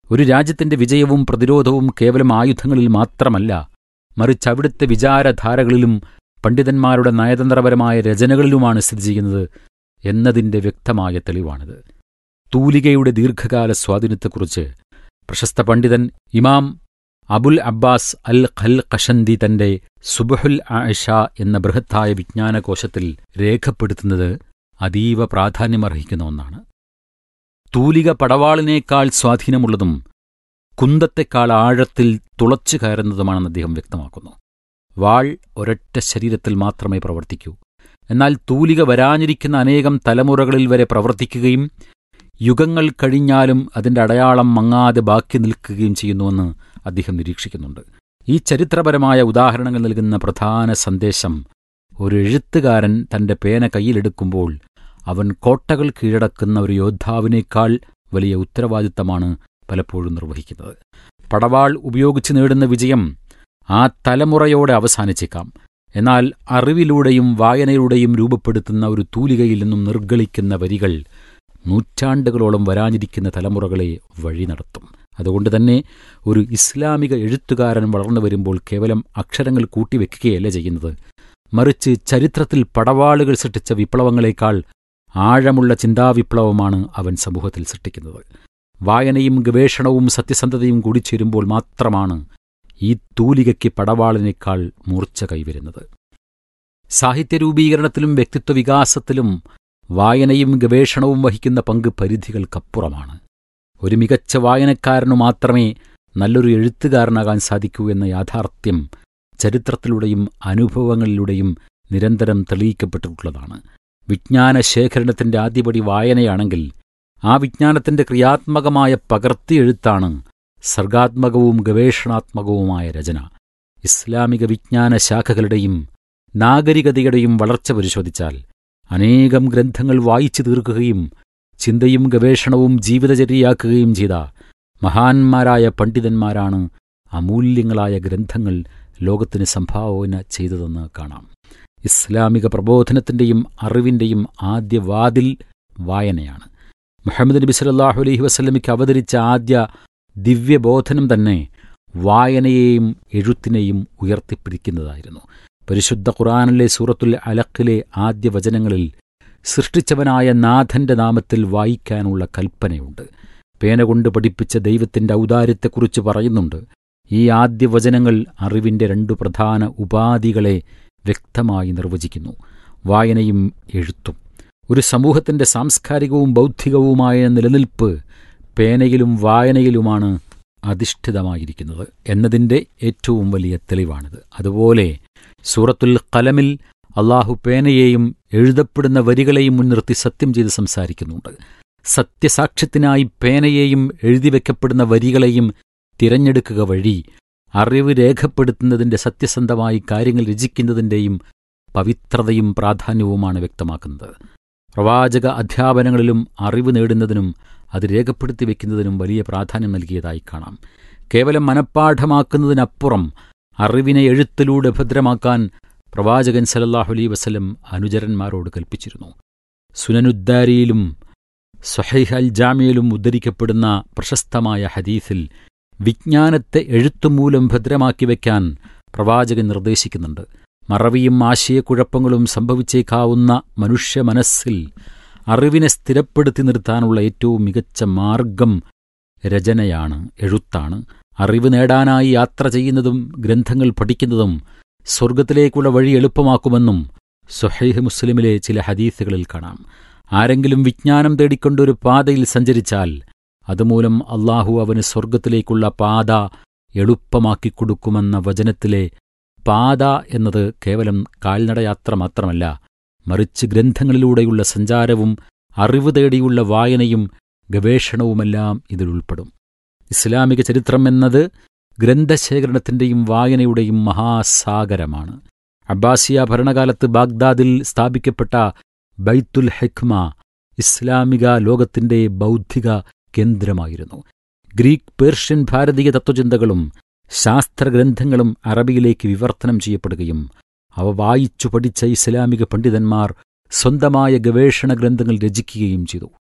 ഒരു രാജ്യത്തിന്റെ വിജയവും പ്രതിരോധവും കേവലം ആയുധങ്ങളിൽ മാത്രമല്ല മറിച്ച് അവിടുത്തെ വിചാരധാരകളിലും പണ്ഡിതന്മാരുടെ നയതന്ത്രപരമായ രചനകളിലുമാണ് സ്ഥിതി ചെയ്യുന്നത് എന്നതിന്റെ വ്യക്തമായ തെളിവാണിത് തൂലികയുടെ ദീർഘകാല സ്വാധീനത്തെക്കുറിച്ച് പ്രശസ്ത പണ്ഡിതൻ ഇമാം അബുൽ അബ്ബാസ് അൽ ഖൽ ഖഷന്തി തന്റെ സുബഹുൽ ആയിഷ എന്ന ബൃഹത്തായ വിജ്ഞാനകോശത്തിൽ രേഖപ്പെടുത്തുന്നത് അതീവ പ്രാധാന്യമർഹിക്കുന്ന ഒന്നാണ് തൂലിക പടവാളിനേക്കാൾ സ്വാധീനമുള്ളതും കുന്തത്തെക്കാൾ ആഴത്തിൽ തുളച്ചു കയറുന്നതുമാണെന്ന് അദ്ദേഹം വ്യക്തമാക്കുന്നു വാൾ ഒരൊറ്റ ശരീരത്തിൽ മാത്രമേ പ്രവർത്തിക്കൂ എന്നാൽ തൂലിക വരാനിരിക്കുന്ന അനേകം തലമുറകളിൽ വരെ പ്രവർത്തിക്കുകയും യുഗങ്ങൾ കഴിഞ്ഞാലും അതിന്റെ അടയാളം മങ്ങാതെ ബാക്കി നിൽക്കുകയും ചെയ്യുന്നുവെന്ന് അദ്ദേഹം നിരീക്ഷിക്കുന്നുണ്ട് ഈ ചരിത്രപരമായ ഉദാഹരണങ്ങൾ നൽകുന്ന പ്രധാന സന്ദേശം ഒരു എഴുത്തുകാരൻ തന്റെ പേന കയ്യിലെടുക്കുമ്പോൾ അവൻ കോട്ടകൾ കീഴടക്കുന്ന ഒരു യോദ്ധാവിനേക്കാൾ വലിയ ഉത്തരവാദിത്തമാണ് പലപ്പോഴും നിർവഹിക്കുന്നത് പടവാൾ ഉപയോഗിച്ച് നേടുന്ന വിജയം ആ തലമുറയോടെ അവസാനിച്ചേക്കാം എന്നാൽ അറിവിലൂടെയും വായനയിലൂടെയും രൂപപ്പെടുത്തുന്ന ഒരു തൂലികയിൽ നിന്നും നിർഗളിക്കുന്ന വരികൾ നൂറ്റാണ്ടുകളോളം വരാനിരിക്കുന്ന തലമുറകളെ വഴി നടത്തും അതുകൊണ്ട് തന്നെ ഒരു ഇസ്ലാമിക എഴുത്തുകാരൻ വളർന്നു വരുമ്പോൾ കേവലം അക്ഷരങ്ങൾ കൂട്ടിവെക്കുകയല്ല ചെയ്യുന്നത് മറിച്ച് ചരിത്രത്തിൽ പടവാളുകൾ സൃഷ്ടിച്ച വിപ്ലവങ്ങളെക്കാൾ ആഴമുള്ള ചിന്താവിപ്ലവമാണ് അവൻ സമൂഹത്തിൽ സൃഷ്ടിക്കുന്നത് വായനയും ഗവേഷണവും സത്യസന്ധതയും കൂടിച്ചേരുമ്പോൾ മാത്രമാണ് ഈ തൂലികയ്ക്ക് പടവാളിനേക്കാൾ മൂർച്ച കൈവരുന്നത് സാഹിത്യരൂപീകരണത്തിലും വ്യക്തിത്വ വികാസത്തിലും വായനയും ഗവേഷണവും വഹിക്കുന്ന പങ്ക് പരിധികൾക്കപ്പുറമാണ് ഒരു മികച്ച വായനക്കാരനു മാത്രമേ നല്ലൊരു എഴുത്തുകാരനാകാൻ സാധിക്കൂ എന്ന യാഥാർത്ഥ്യം ചരിത്രത്തിലൂടെയും അനുഭവങ്ങളിലൂടെയും നിരന്തരം തെളിയിക്കപ്പെട്ടിട്ടുള്ളതാണ് വിജ്ഞാന ശേഖരണത്തിന്റെ ആദ്യപടി വായനയാണെങ്കിൽ ആ വിജ്ഞാനത്തിന്റെ ക്രിയാത്മകമായ പകർത്തിയെഴുത്താണ് സർഗാത്മകവും ഗവേഷണാത്മകവുമായ രചന ഇസ്ലാമിക വിജ്ഞാന ശാഖകളുടെയും നാഗരികതയുടെയും വളർച്ച പരിശോധിച്ചാൽ അനേകം ഗ്രന്ഥങ്ങൾ വായിച്ചു തീർക്കുകയും ചിന്തയും ഗവേഷണവും ജീവിതചര്യയാക്കുകയും ചെയ്ത മഹാന്മാരായ പണ്ഡിതന്മാരാണ് അമൂല്യങ്ങളായ ഗ്രന്ഥങ്ങൾ ലോകത്തിന് സംഭാവന ചെയ്തതെന്ന് കാണാം ഇസ്ലാമിക പ്രബോധനത്തിന്റെയും അറിവിന്റെയും ആദ്യ വാതിൽ വായനയാണ് മുഹമ്മദ് നബി സല്ലാഹു അലൈഹി വസ്ലമിക്ക് അവതരിച്ച ആദ്യ ദിവ്യബോധനം തന്നെ വായനയെയും എഴുത്തിനെയും ഉയർത്തിപ്പിടിക്കുന്നതായിരുന്നു പരിശുദ്ധ ഖുറാനിലെ സൂറത്തുൽ അലക്കിലെ ആദ്യ വചനങ്ങളിൽ സൃഷ്ടിച്ചവനായ നാഥന്റെ നാമത്തിൽ വായിക്കാനുള്ള കൽപ്പനയുണ്ട് പേന കൊണ്ട് പഠിപ്പിച്ച ദൈവത്തിന്റെ ഔദാര്യത്തെക്കുറിച്ച് പറയുന്നുണ്ട് ഈ ആദ്യ വചനങ്ങൾ അറിവിന്റെ രണ്ടു പ്രധാന ഉപാധികളെ വ്യക്തമായി നിർവചിക്കുന്നു വായനയും എഴുത്തും ഒരു സമൂഹത്തിന്റെ സാംസ്കാരികവും ബൗദ്ധികവുമായ നിലനിൽപ്പ് പേനയിലും വായനയിലുമാണ് അധിഷ്ഠിതമായിരിക്കുന്നത് എന്നതിന്റെ ഏറ്റവും വലിയ തെളിവാണിത് അതുപോലെ സൂറത്തുൽ കലമിൽ അള്ളാഹു പേനയെയും എഴുതപ്പെടുന്ന വരികളെയും മുൻനിർത്തി സത്യം ചെയ്ത് സംസാരിക്കുന്നുണ്ട് സത്യസാക്ഷ്യത്തിനായി പേനയെയും എഴുതിവെക്കപ്പെടുന്ന വരികളെയും തിരഞ്ഞെടുക്കുക വഴി അറിവ് രേഖപ്പെടുത്തുന്നതിന്റെ സത്യസന്ധമായി കാര്യങ്ങൾ രചിക്കുന്നതിന്റെയും പവിത്രതയും പ്രാധാന്യവുമാണ് വ്യക്തമാക്കുന്നത് പ്രവാചക അധ്യാപനങ്ങളിലും അറിവ് നേടുന്നതിനും അത് രേഖപ്പെടുത്തി വെക്കുന്നതിനും വലിയ പ്രാധാന്യം നൽകിയതായി കാണാം കേവലം മനഃപ്പാഠമാക്കുന്നതിനപ്പുറം അറിവിനെ എഴുത്തിലൂടെ ഭദ്രമാക്കാൻ പ്രവാചകൻ സലല്ലാഹു അലൈ വസല്ലം അനുചരന്മാരോട് കൽപ്പിച്ചിരുന്നു സുനനുദ്ദാരിയിലും സൊഹൈഹ് അൽ ജാമിയിലും ഉദ്ധരിക്കപ്പെടുന്ന പ്രശസ്തമായ ഹദീസിൽ വിജ്ഞാനത്തെ എഴുത്തുമൂലം ഭദ്രമാക്കി വയ്ക്കാൻ പ്രവാചകൻ നിർദ്ദേശിക്കുന്നുണ്ട് മറവിയും ആശയക്കുഴപ്പങ്ങളും സംഭവിച്ചേക്കാവുന്ന മനുഷ്യ മനസ്സിൽ അറിവിനെ സ്ഥിരപ്പെടുത്തി നിർത്താനുള്ള ഏറ്റവും മികച്ച മാർഗം രചനയാണ് എഴുത്താണ് അറിവ് നേടാനായി യാത്ര ചെയ്യുന്നതും ഗ്രന്ഥങ്ങൾ പഠിക്കുന്നതും സ്വർഗത്തിലേക്കുള്ള വഴി എളുപ്പമാക്കുമെന്നും സുഹൈഹ് മുസ്ലിമിലെ ചില ഹദീസുകളിൽ കാണാം ആരെങ്കിലും വിജ്ഞാനം തേടിക്കൊണ്ടൊരു പാതയിൽ സഞ്ചരിച്ചാൽ അതുമൂലം അള്ളാഹു അവന് സ്വർഗത്തിലേക്കുള്ള പാത എളുപ്പമാക്കി കൊടുക്കുമെന്ന വചനത്തിലെ പാത എന്നത് കേവലം കാൽനടയാത്ര മാത്രമല്ല മറിച്ച് ഗ്രന്ഥങ്ങളിലൂടെയുള്ള സഞ്ചാരവും അറിവ് തേടിയുള്ള വായനയും ഗവേഷണവുമെല്ലാം ഇതിലുൾപ്പെടും ഇസ്ലാമിക ചരിത്രം എന്നത് ഗ്രന്ഥശേഖരണത്തിന്റെയും വായനയുടെയും മഹാസാഗരമാണ് അബ്ബാസിയ ഭരണകാലത്ത് ബാഗ്ദാദിൽ സ്ഥാപിക്കപ്പെട്ട ബൈത്തുൽ ഹെക്മ ഇസ്ലാമിക ലോകത്തിന്റെ ബൗദ്ധിക കേന്ദ്രമായിരുന്നു ഗ്രീക്ക് പേർഷ്യൻ ഭാരതീയ തത്വചിന്തകളും ശാസ്ത്രഗ്രന്ഥങ്ങളും അറബിയിലേക്ക് വിവർത്തനം ചെയ്യപ്പെടുകയും അവ വായിച്ചു പഠിച്ച ഇസ്ലാമിക പണ്ഡിതന്മാർ സ്വന്തമായ ഗവേഷണ ഗ്രന്ഥങ്ങൾ രചിക്കുകയും ചെയ്തു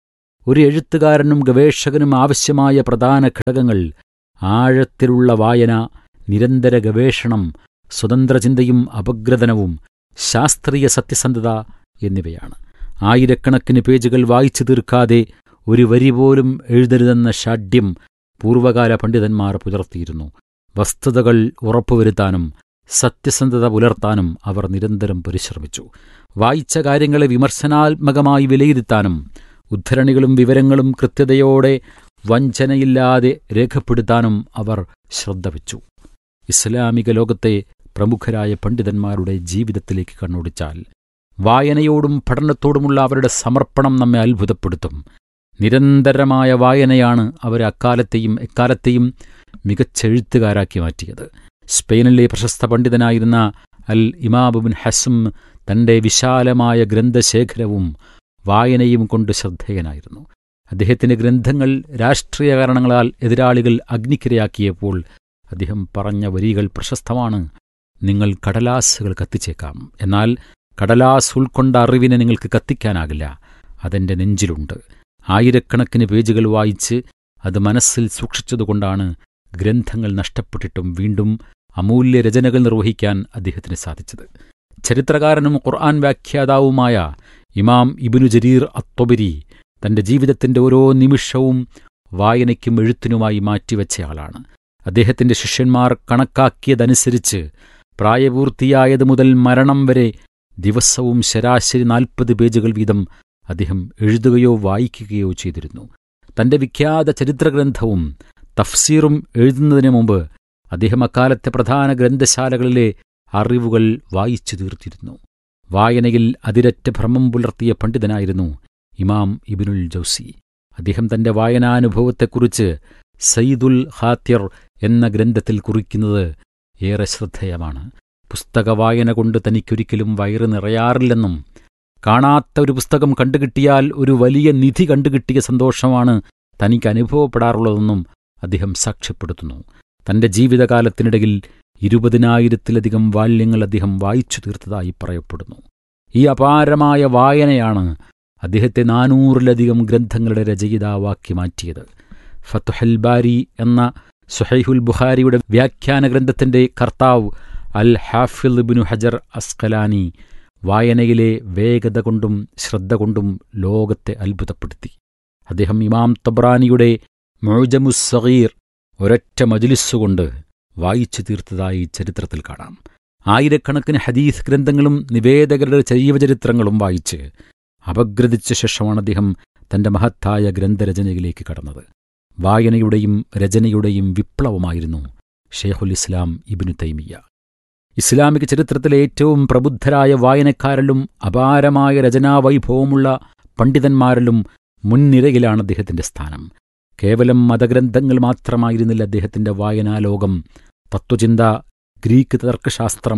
ഒരു എഴുത്തുകാരനും ഗവേഷകനും ആവശ്യമായ പ്രധാന ഘടകങ്ങൾ ആഴത്തിലുള്ള വായന നിരന്തര ഗവേഷണം സ്വതന്ത്രചിന്തയും അപഗ്രഥനവും ശാസ്ത്രീയ സത്യസന്ധത എന്നിവയാണ് ആയിരക്കണക്കിന് പേജുകൾ വായിച്ചു തീർക്കാതെ ഒരു വരി പോലും എഴുതരുതെന്ന ഷാഢ്യം പൂർവകാല പണ്ഡിതന്മാർ പുലർത്തിയിരുന്നു വസ്തുതകൾ ഉറപ്പുവരുത്താനും സത്യസന്ധത പുലർത്താനും അവർ നിരന്തരം പരിശ്രമിച്ചു വായിച്ച കാര്യങ്ങളെ വിമർശനാത്മകമായി വിലയിരുത്താനും ഉദ്ധരണികളും വിവരങ്ങളും കൃത്യതയോടെ വഞ്ചനയില്ലാതെ രേഖപ്പെടുത്താനും അവർ ശ്രദ്ധ വച്ചു ഇസ്ലാമിക ലോകത്തെ പ്രമുഖരായ പണ്ഡിതന്മാരുടെ ജീവിതത്തിലേക്ക് കണ്ണോടിച്ചാൽ വായനയോടും പഠനത്തോടുമുള്ള അവരുടെ സമർപ്പണം നമ്മെ അത്ഭുതപ്പെടുത്തും നിരന്തരമായ വായനയാണ് അവരെ അക്കാലത്തെയും എക്കാലത്തെയും മികച്ച എഴുത്തുകാരാക്കി മാറ്റിയത് സ്പെയിനിലെ പ്രശസ്ത പണ്ഡിതനായിരുന്ന അൽ ഇമാബുബിൻ ഹസം തന്റെ വിശാലമായ ഗ്രന്ഥശേഖരവും വായനയും കൊണ്ട് ശ്രദ്ധേയനായിരുന്നു അദ്ദേഹത്തിന്റെ ഗ്രന്ഥങ്ങൾ രാഷ്ട്രീയ കാരണങ്ങളാൽ എതിരാളികൾ അഗ്നിക്കിരയാക്കിയപ്പോൾ അദ്ദേഹം പറഞ്ഞ വരികൾ പ്രശസ്തമാണ് നിങ്ങൾ കടലാസുകൾ കത്തിച്ചേക്കാം എന്നാൽ കടലാസ് ഉൾക്കൊണ്ട അറിവിനെ നിങ്ങൾക്ക് കത്തിക്കാനാകില്ല അതെന്റെ നെഞ്ചിലുണ്ട് ആയിരക്കണക്കിന് പേജുകൾ വായിച്ച് അത് മനസ്സിൽ സൂക്ഷിച്ചതുകൊണ്ടാണ് ഗ്രന്ഥങ്ങൾ നഷ്ടപ്പെട്ടിട്ടും വീണ്ടും അമൂല്യ രചനകൾ നിർവഹിക്കാൻ അദ്ദേഹത്തിന് സാധിച്ചത് ചരിത്രകാരനും ഖുർആൻ വ്യാഖ്യാതാവുമായ ഇമാം ഇബിനു ജരീർ അത്തൊബരി തന്റെ ജീവിതത്തിന്റെ ഓരോ നിമിഷവും വായനയ്ക്കും എഴുത്തിനുമായി മാറ്റിവെച്ചയാളാണ് അദ്ദേഹത്തിന്റെ ശിഷ്യന്മാർ കണക്കാക്കിയതനുസരിച്ച് പ്രായപൂർത്തിയായത് മുതൽ മരണം വരെ ദിവസവും ശരാശരി നാൽപ്പത് പേജുകൾ വീതം അദ്ദേഹം എഴുതുകയോ വായിക്കുകയോ ചെയ്തിരുന്നു തന്റെ വിഖ്യാത ചരിത്രഗ്രന്ഥവും തഫ്സീറും എഴുതുന്നതിന് മുമ്പ് അദ്ദേഹം അക്കാലത്തെ പ്രധാന ഗ്രന്ഥശാലകളിലെ അറിവുകൾ വായിച്ചു തീർത്തിരുന്നു വായനയിൽ അതിരറ്റ ഭ്രമം പുലർത്തിയ പണ്ഡിതനായിരുന്നു ഇമാം ഇബിനുൽ ജൗസി അദ്ദേഹം തന്റെ വായനാനുഭവത്തെക്കുറിച്ച് സയ്യിദുൽ ഹാത്യർ എന്ന ഗ്രന്ഥത്തിൽ കുറിക്കുന്നത് ഏറെ ശ്രദ്ധേയമാണ് പുസ്തക വായന കൊണ്ട് തനിക്കൊരിക്കലും വയറ് നിറയാറില്ലെന്നും കാണാത്ത ഒരു പുസ്തകം കണ്ടുകിട്ടിയാൽ ഒരു വലിയ നിധി കണ്ടുകിട്ടിയ സന്തോഷമാണ് തനിക്ക് അനുഭവപ്പെടാറുള്ളതെന്നും അദ്ദേഹം സാക്ഷ്യപ്പെടുത്തുന്നു തന്റെ ജീവിതകാലത്തിനിടയിൽ ഇരുപതിനായിരത്തിലധികം വാല്യങ്ങൾ അദ്ദേഹം വായിച്ചു തീർത്തതായി പറയപ്പെടുന്നു ഈ അപാരമായ വായനയാണ് അദ്ദേഹത്തെ നാനൂറിലധികം ഗ്രന്ഥങ്ങളുടെ രചയിതാവാക്കി മാറ്റിയത് ഫത്തുഹൽ ബാരി എന്ന സുഹൈഹുൽ ബുഖാരിയുടെ വ്യാഖ്യാന ഗ്രന്ഥത്തിന്റെ കർത്താവ് അൽ ഹാഫിൽ ഇബ്നു ഹജർ അസ്കലാനി വായനയിലെ വേഗത കൊണ്ടും ശ്രദ്ധ കൊണ്ടും ലോകത്തെ അത്ഭുതപ്പെടുത്തി അദ്ദേഹം ഇമാം തബ്രാനിയുടെ മൊഴജമുസഗീർ ഒരൊറ്റ മജിലിസ്സുകൊണ്ട് വായിച്ചു തീർത്തതായി ചരിത്രത്തിൽ കാണാം ആയിരക്കണക്കിന് ഹദീസ് ഗ്രന്ഥങ്ങളും നിവേദകരുടെ ജീവചരിത്രങ്ങളും വായിച്ച് അപഗ്രഥിച്ച ശേഷമാണ് അദ്ദേഹം തന്റെ മഹത്തായ ഗ്രന്ഥരചനയിലേക്ക് കടന്നത് വായനയുടെയും രചനയുടെയും വിപ്ലവമായിരുന്നു ഷെയ്ഖുൽ ഇസ്ലാം ഇബിനു തൈമിയ ഇസ്ലാമിക ചരിത്രത്തിലെ ഏറ്റവും പ്രബുദ്ധരായ വായനക്കാരിലും അപാരമായ രചനാവൈഭവമുള്ള പണ്ഡിതന്മാരിലും മുൻനിരയിലാണ് അദ്ദേഹത്തിന്റെ സ്ഥാനം കേവലം മതഗ്രന്ഥങ്ങൾ മാത്രമായിരുന്നില്ല അദ്ദേഹത്തിന്റെ വായനാലോകം തത്വചിന്ത ഗ്രീക്ക് തർക്കശാസ്ത്രം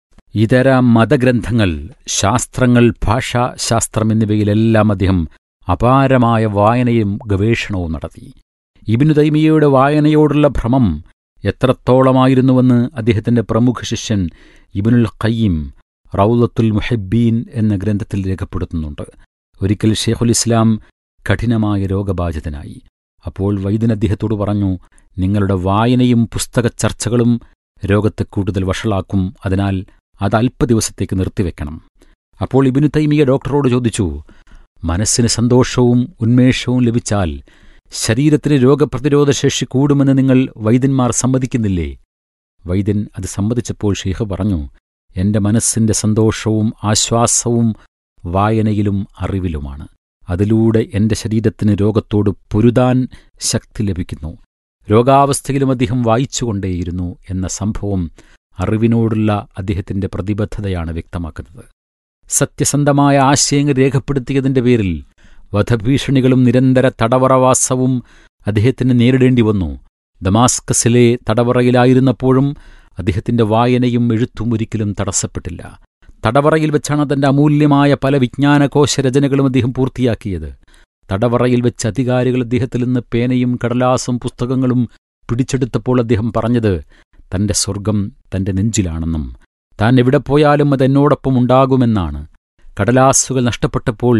ഇതര മതഗ്രന്ഥങ്ങൾ ശാസ്ത്രങ്ങൾ ഭാഷാശാസ്ത്രം എന്നിവയിലെല്ലാം അദ്ദേഹം അപാരമായ വായനയും ഗവേഷണവും നടത്തി ഇബിനു തൈമിയയുടെ വായനയോടുള്ള ഭ്രമം എത്രത്തോളമായിരുന്നുവെന്ന് അദ്ദേഹത്തിന്റെ പ്രമുഖ ശിഷ്യൻ ഇബിനുൽ ഖയ്യിം റൗലത്തുൽ മുഹബ്ബീൻ എന്ന ഗ്രന്ഥത്തിൽ രേഖപ്പെടുത്തുന്നുണ്ട് ഒരിക്കൽ ഷേഖുൽ ഇസ്ലാം കഠിനമായ രോഗബാധിതനായി അപ്പോൾ വൈദ്യൻ അദ്ദേഹത്തോട് പറഞ്ഞു നിങ്ങളുടെ വായനയും പുസ്തക ചർച്ചകളും രോഗത്തെ കൂടുതൽ വഷളാക്കും അതിനാൽ അത് അല്പ ദിവസത്തേക്ക് നിർത്തിവെക്കണം അപ്പോൾ ഇബിനു തൈമിയ ഡോക്ടറോട് ചോദിച്ചു മനസ്സിന് സന്തോഷവും ഉന്മേഷവും ലഭിച്ചാൽ ശരീരത്തിന് രോഗപ്രതിരോധ ശേഷി കൂടുമെന്ന് നിങ്ങൾ വൈദ്യന്മാർ സമ്മതിക്കുന്നില്ലേ വൈദ്യൻ അത് സമ്മതിച്ചപ്പോൾ ഷെയ്ഖ് പറഞ്ഞു എന്റെ മനസ്സിന്റെ സന്തോഷവും ആശ്വാസവും വായനയിലും അറിവിലുമാണ് അതിലൂടെ എന്റെ ശരീരത്തിന് രോഗത്തോട് പൊരുതാൻ ശക്തി ലഭിക്കുന്നു രോഗാവസ്ഥയിലും അദ്ദേഹം വായിച്ചുകൊണ്ടേയിരുന്നു എന്ന സംഭവം അറിവിനോടുള്ള അദ്ദേഹത്തിന്റെ പ്രതിബദ്ധതയാണ് വ്യക്തമാക്കുന്നത് സത്യസന്ധമായ ആശയങ്ങൾ രേഖപ്പെടുത്തിയതിന്റെ പേരിൽ വധഭീഷണികളും നിരന്തര തടവറവാസവും അദ്ദേഹത്തിന് നേരിടേണ്ടി വന്നു ദമാസ്കസിലെ തടവറയിലായിരുന്നപ്പോഴും അദ്ദേഹത്തിന്റെ വായനയും എഴുത്തും ഒരിക്കലും തടസ്സപ്പെട്ടില്ല തടവറയിൽ വെച്ചാണ് തന്റെ അമൂല്യമായ പല വിജ്ഞാനകോശ രചനകളും അദ്ദേഹം പൂർത്തിയാക്കിയത് തടവറയിൽ വെച്ച് അധികാരികൾ അദ്ദേഹത്തിൽ നിന്ന് പേനയും കടലാസും പുസ്തകങ്ങളും പിടിച്ചെടുത്തപ്പോൾ അദ്ദേഹം പറഞ്ഞത് തന്റെ സ്വർഗം തന്റെ നെഞ്ചിലാണെന്നും താൻ എവിടെ പോയാലും അത് എന്നോടൊപ്പം ഉണ്ടാകുമെന്നാണ് കടലാസുകൾ നഷ്ടപ്പെട്ടപ്പോൾ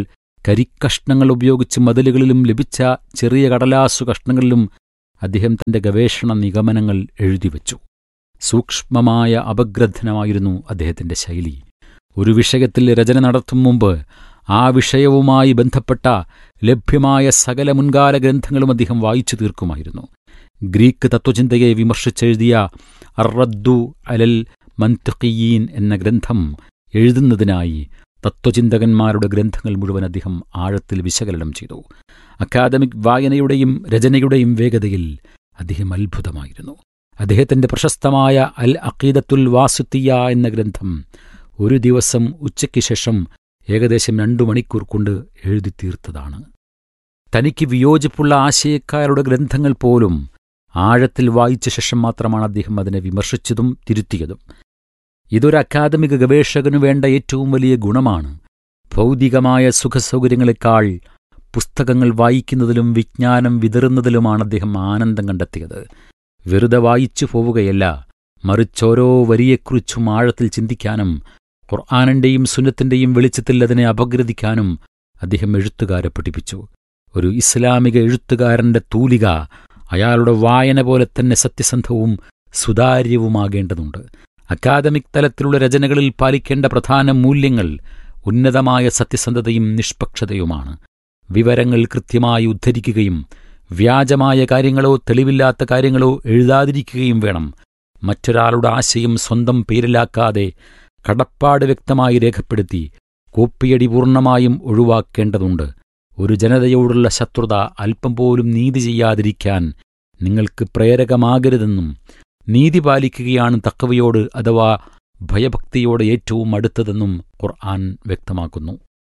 കരിക്കഷ്ണങ്ങൾ ഉപയോഗിച്ച് മതിലുകളിലും ലഭിച്ച ചെറിയ കടലാസു കഷ്ണങ്ങളിലും അദ്ദേഹം തന്റെ ഗവേഷണ നിഗമനങ്ങൾ എഴുതിവച്ചു സൂക്ഷ്മമായ അപഗ്രഥനമായിരുന്നു അദ്ദേഹത്തിന്റെ ശൈലി ഒരു വിഷയത്തിൽ രചന നടത്തും മുമ്പ് ആ വിഷയവുമായി ബന്ധപ്പെട്ട ലഭ്യമായ സകല മുൻകാല ഗ്രന്ഥങ്ങളും അദ്ദേഹം വായിച്ചു തീർക്കുമായിരുന്നു ഗ്രീക്ക് തത്വചിന്തയെ വിമർശിച്ചെഴുതിയ അറദ്ദു അലൽ മന്തിഖീൻ എന്ന ഗ്രന്ഥം എഴുതുന്നതിനായി തത്വചിന്തകന്മാരുടെ ഗ്രന്ഥങ്ങൾ മുഴുവൻ അദ്ദേഹം ആഴത്തിൽ വിശകലനം ചെയ്തു അക്കാദമിക് വായനയുടെയും രചനയുടെയും വേഗതയിൽ അദ്ദേഹം അത്ഭുതമായിരുന്നു അദ്ദേഹത്തിന്റെ പ്രശസ്തമായ അൽ അഖീദത്തുൽ വാസുത്തിയ എന്ന ഗ്രന്ഥം ഒരു ദിവസം ഉച്ചയ്ക്ക് ശേഷം ഏകദേശം രണ്ടു മണിക്കൂർ കൊണ്ട് എഴുതി തീർത്തതാണ് തനിക്ക് വിയോജിപ്പുള്ള ആശയക്കാരുടെ ഗ്രന്ഥങ്ങൾ പോലും ആഴത്തിൽ വായിച്ച ശേഷം മാത്രമാണ് അദ്ദേഹം അതിനെ വിമർശിച്ചതും തിരുത്തിയതും ഇതൊരു അക്കാദമിക ഗവേഷകനു വേണ്ട ഏറ്റവും വലിയ ഗുണമാണ് ഭൗതികമായ സുഖസൗകര്യങ്ങളെക്കാൾ പുസ്തകങ്ങൾ വായിക്കുന്നതിലും വിജ്ഞാനം വിതറുന്നതിലുമാണ് അദ്ദേഹം ആനന്ദം കണ്ടെത്തിയത് വെറുതെ വായിച്ചു പോവുകയല്ല മറിച്ചോരോ വരിയെക്കുറിച്ചും ആഴത്തിൽ ചിന്തിക്കാനും ഖുർആാനിന്റെയും സുന്നത്തിന്റെയും വെളിച്ചത്തിൽ അതിനെ അപഗ്രഥിക്കാനും അദ്ദേഹം എഴുത്തുകാരെ പഠിപ്പിച്ചു ഒരു ഇസ്ലാമിക എഴുത്തുകാരന്റെ തൂലിക അയാളുടെ വായന പോലെ തന്നെ സത്യസന്ധവും സുതാര്യവുമാകേണ്ടതുണ്ട് അക്കാദമിക് തലത്തിലുള്ള രചനകളിൽ പാലിക്കേണ്ട പ്രധാന മൂല്യങ്ങൾ ഉന്നതമായ സത്യസന്ധതയും നിഷ്പക്ഷതയുമാണ് വിവരങ്ങൾ കൃത്യമായി ഉദ്ധരിക്കുകയും വ്യാജമായ കാര്യങ്ങളോ തെളിവില്ലാത്ത കാര്യങ്ങളോ എഴുതാതിരിക്കുകയും വേണം മറ്റൊരാളുടെ ആശയം സ്വന്തം പേരിലാക്കാതെ കടപ്പാട് വ്യക്തമായി രേഖപ്പെടുത്തി കോപ്പിയടി പൂർണ്ണമായും ഒഴിവാക്കേണ്ടതുണ്ട് ഒരു ജനതയോടുള്ള ശത്രുത അല്പം പോലും നീതി ചെയ്യാതിരിക്കാൻ നിങ്ങൾക്ക് പ്രേരകമാകരുതെന്നും നീതി പാലിക്കുകയാണ് തക്കവയോട് അഥവാ ഭയഭക്തിയോട് ഏറ്റവും അടുത്തതെന്നും ഖുർആൻ വ്യക്തമാക്കുന്നു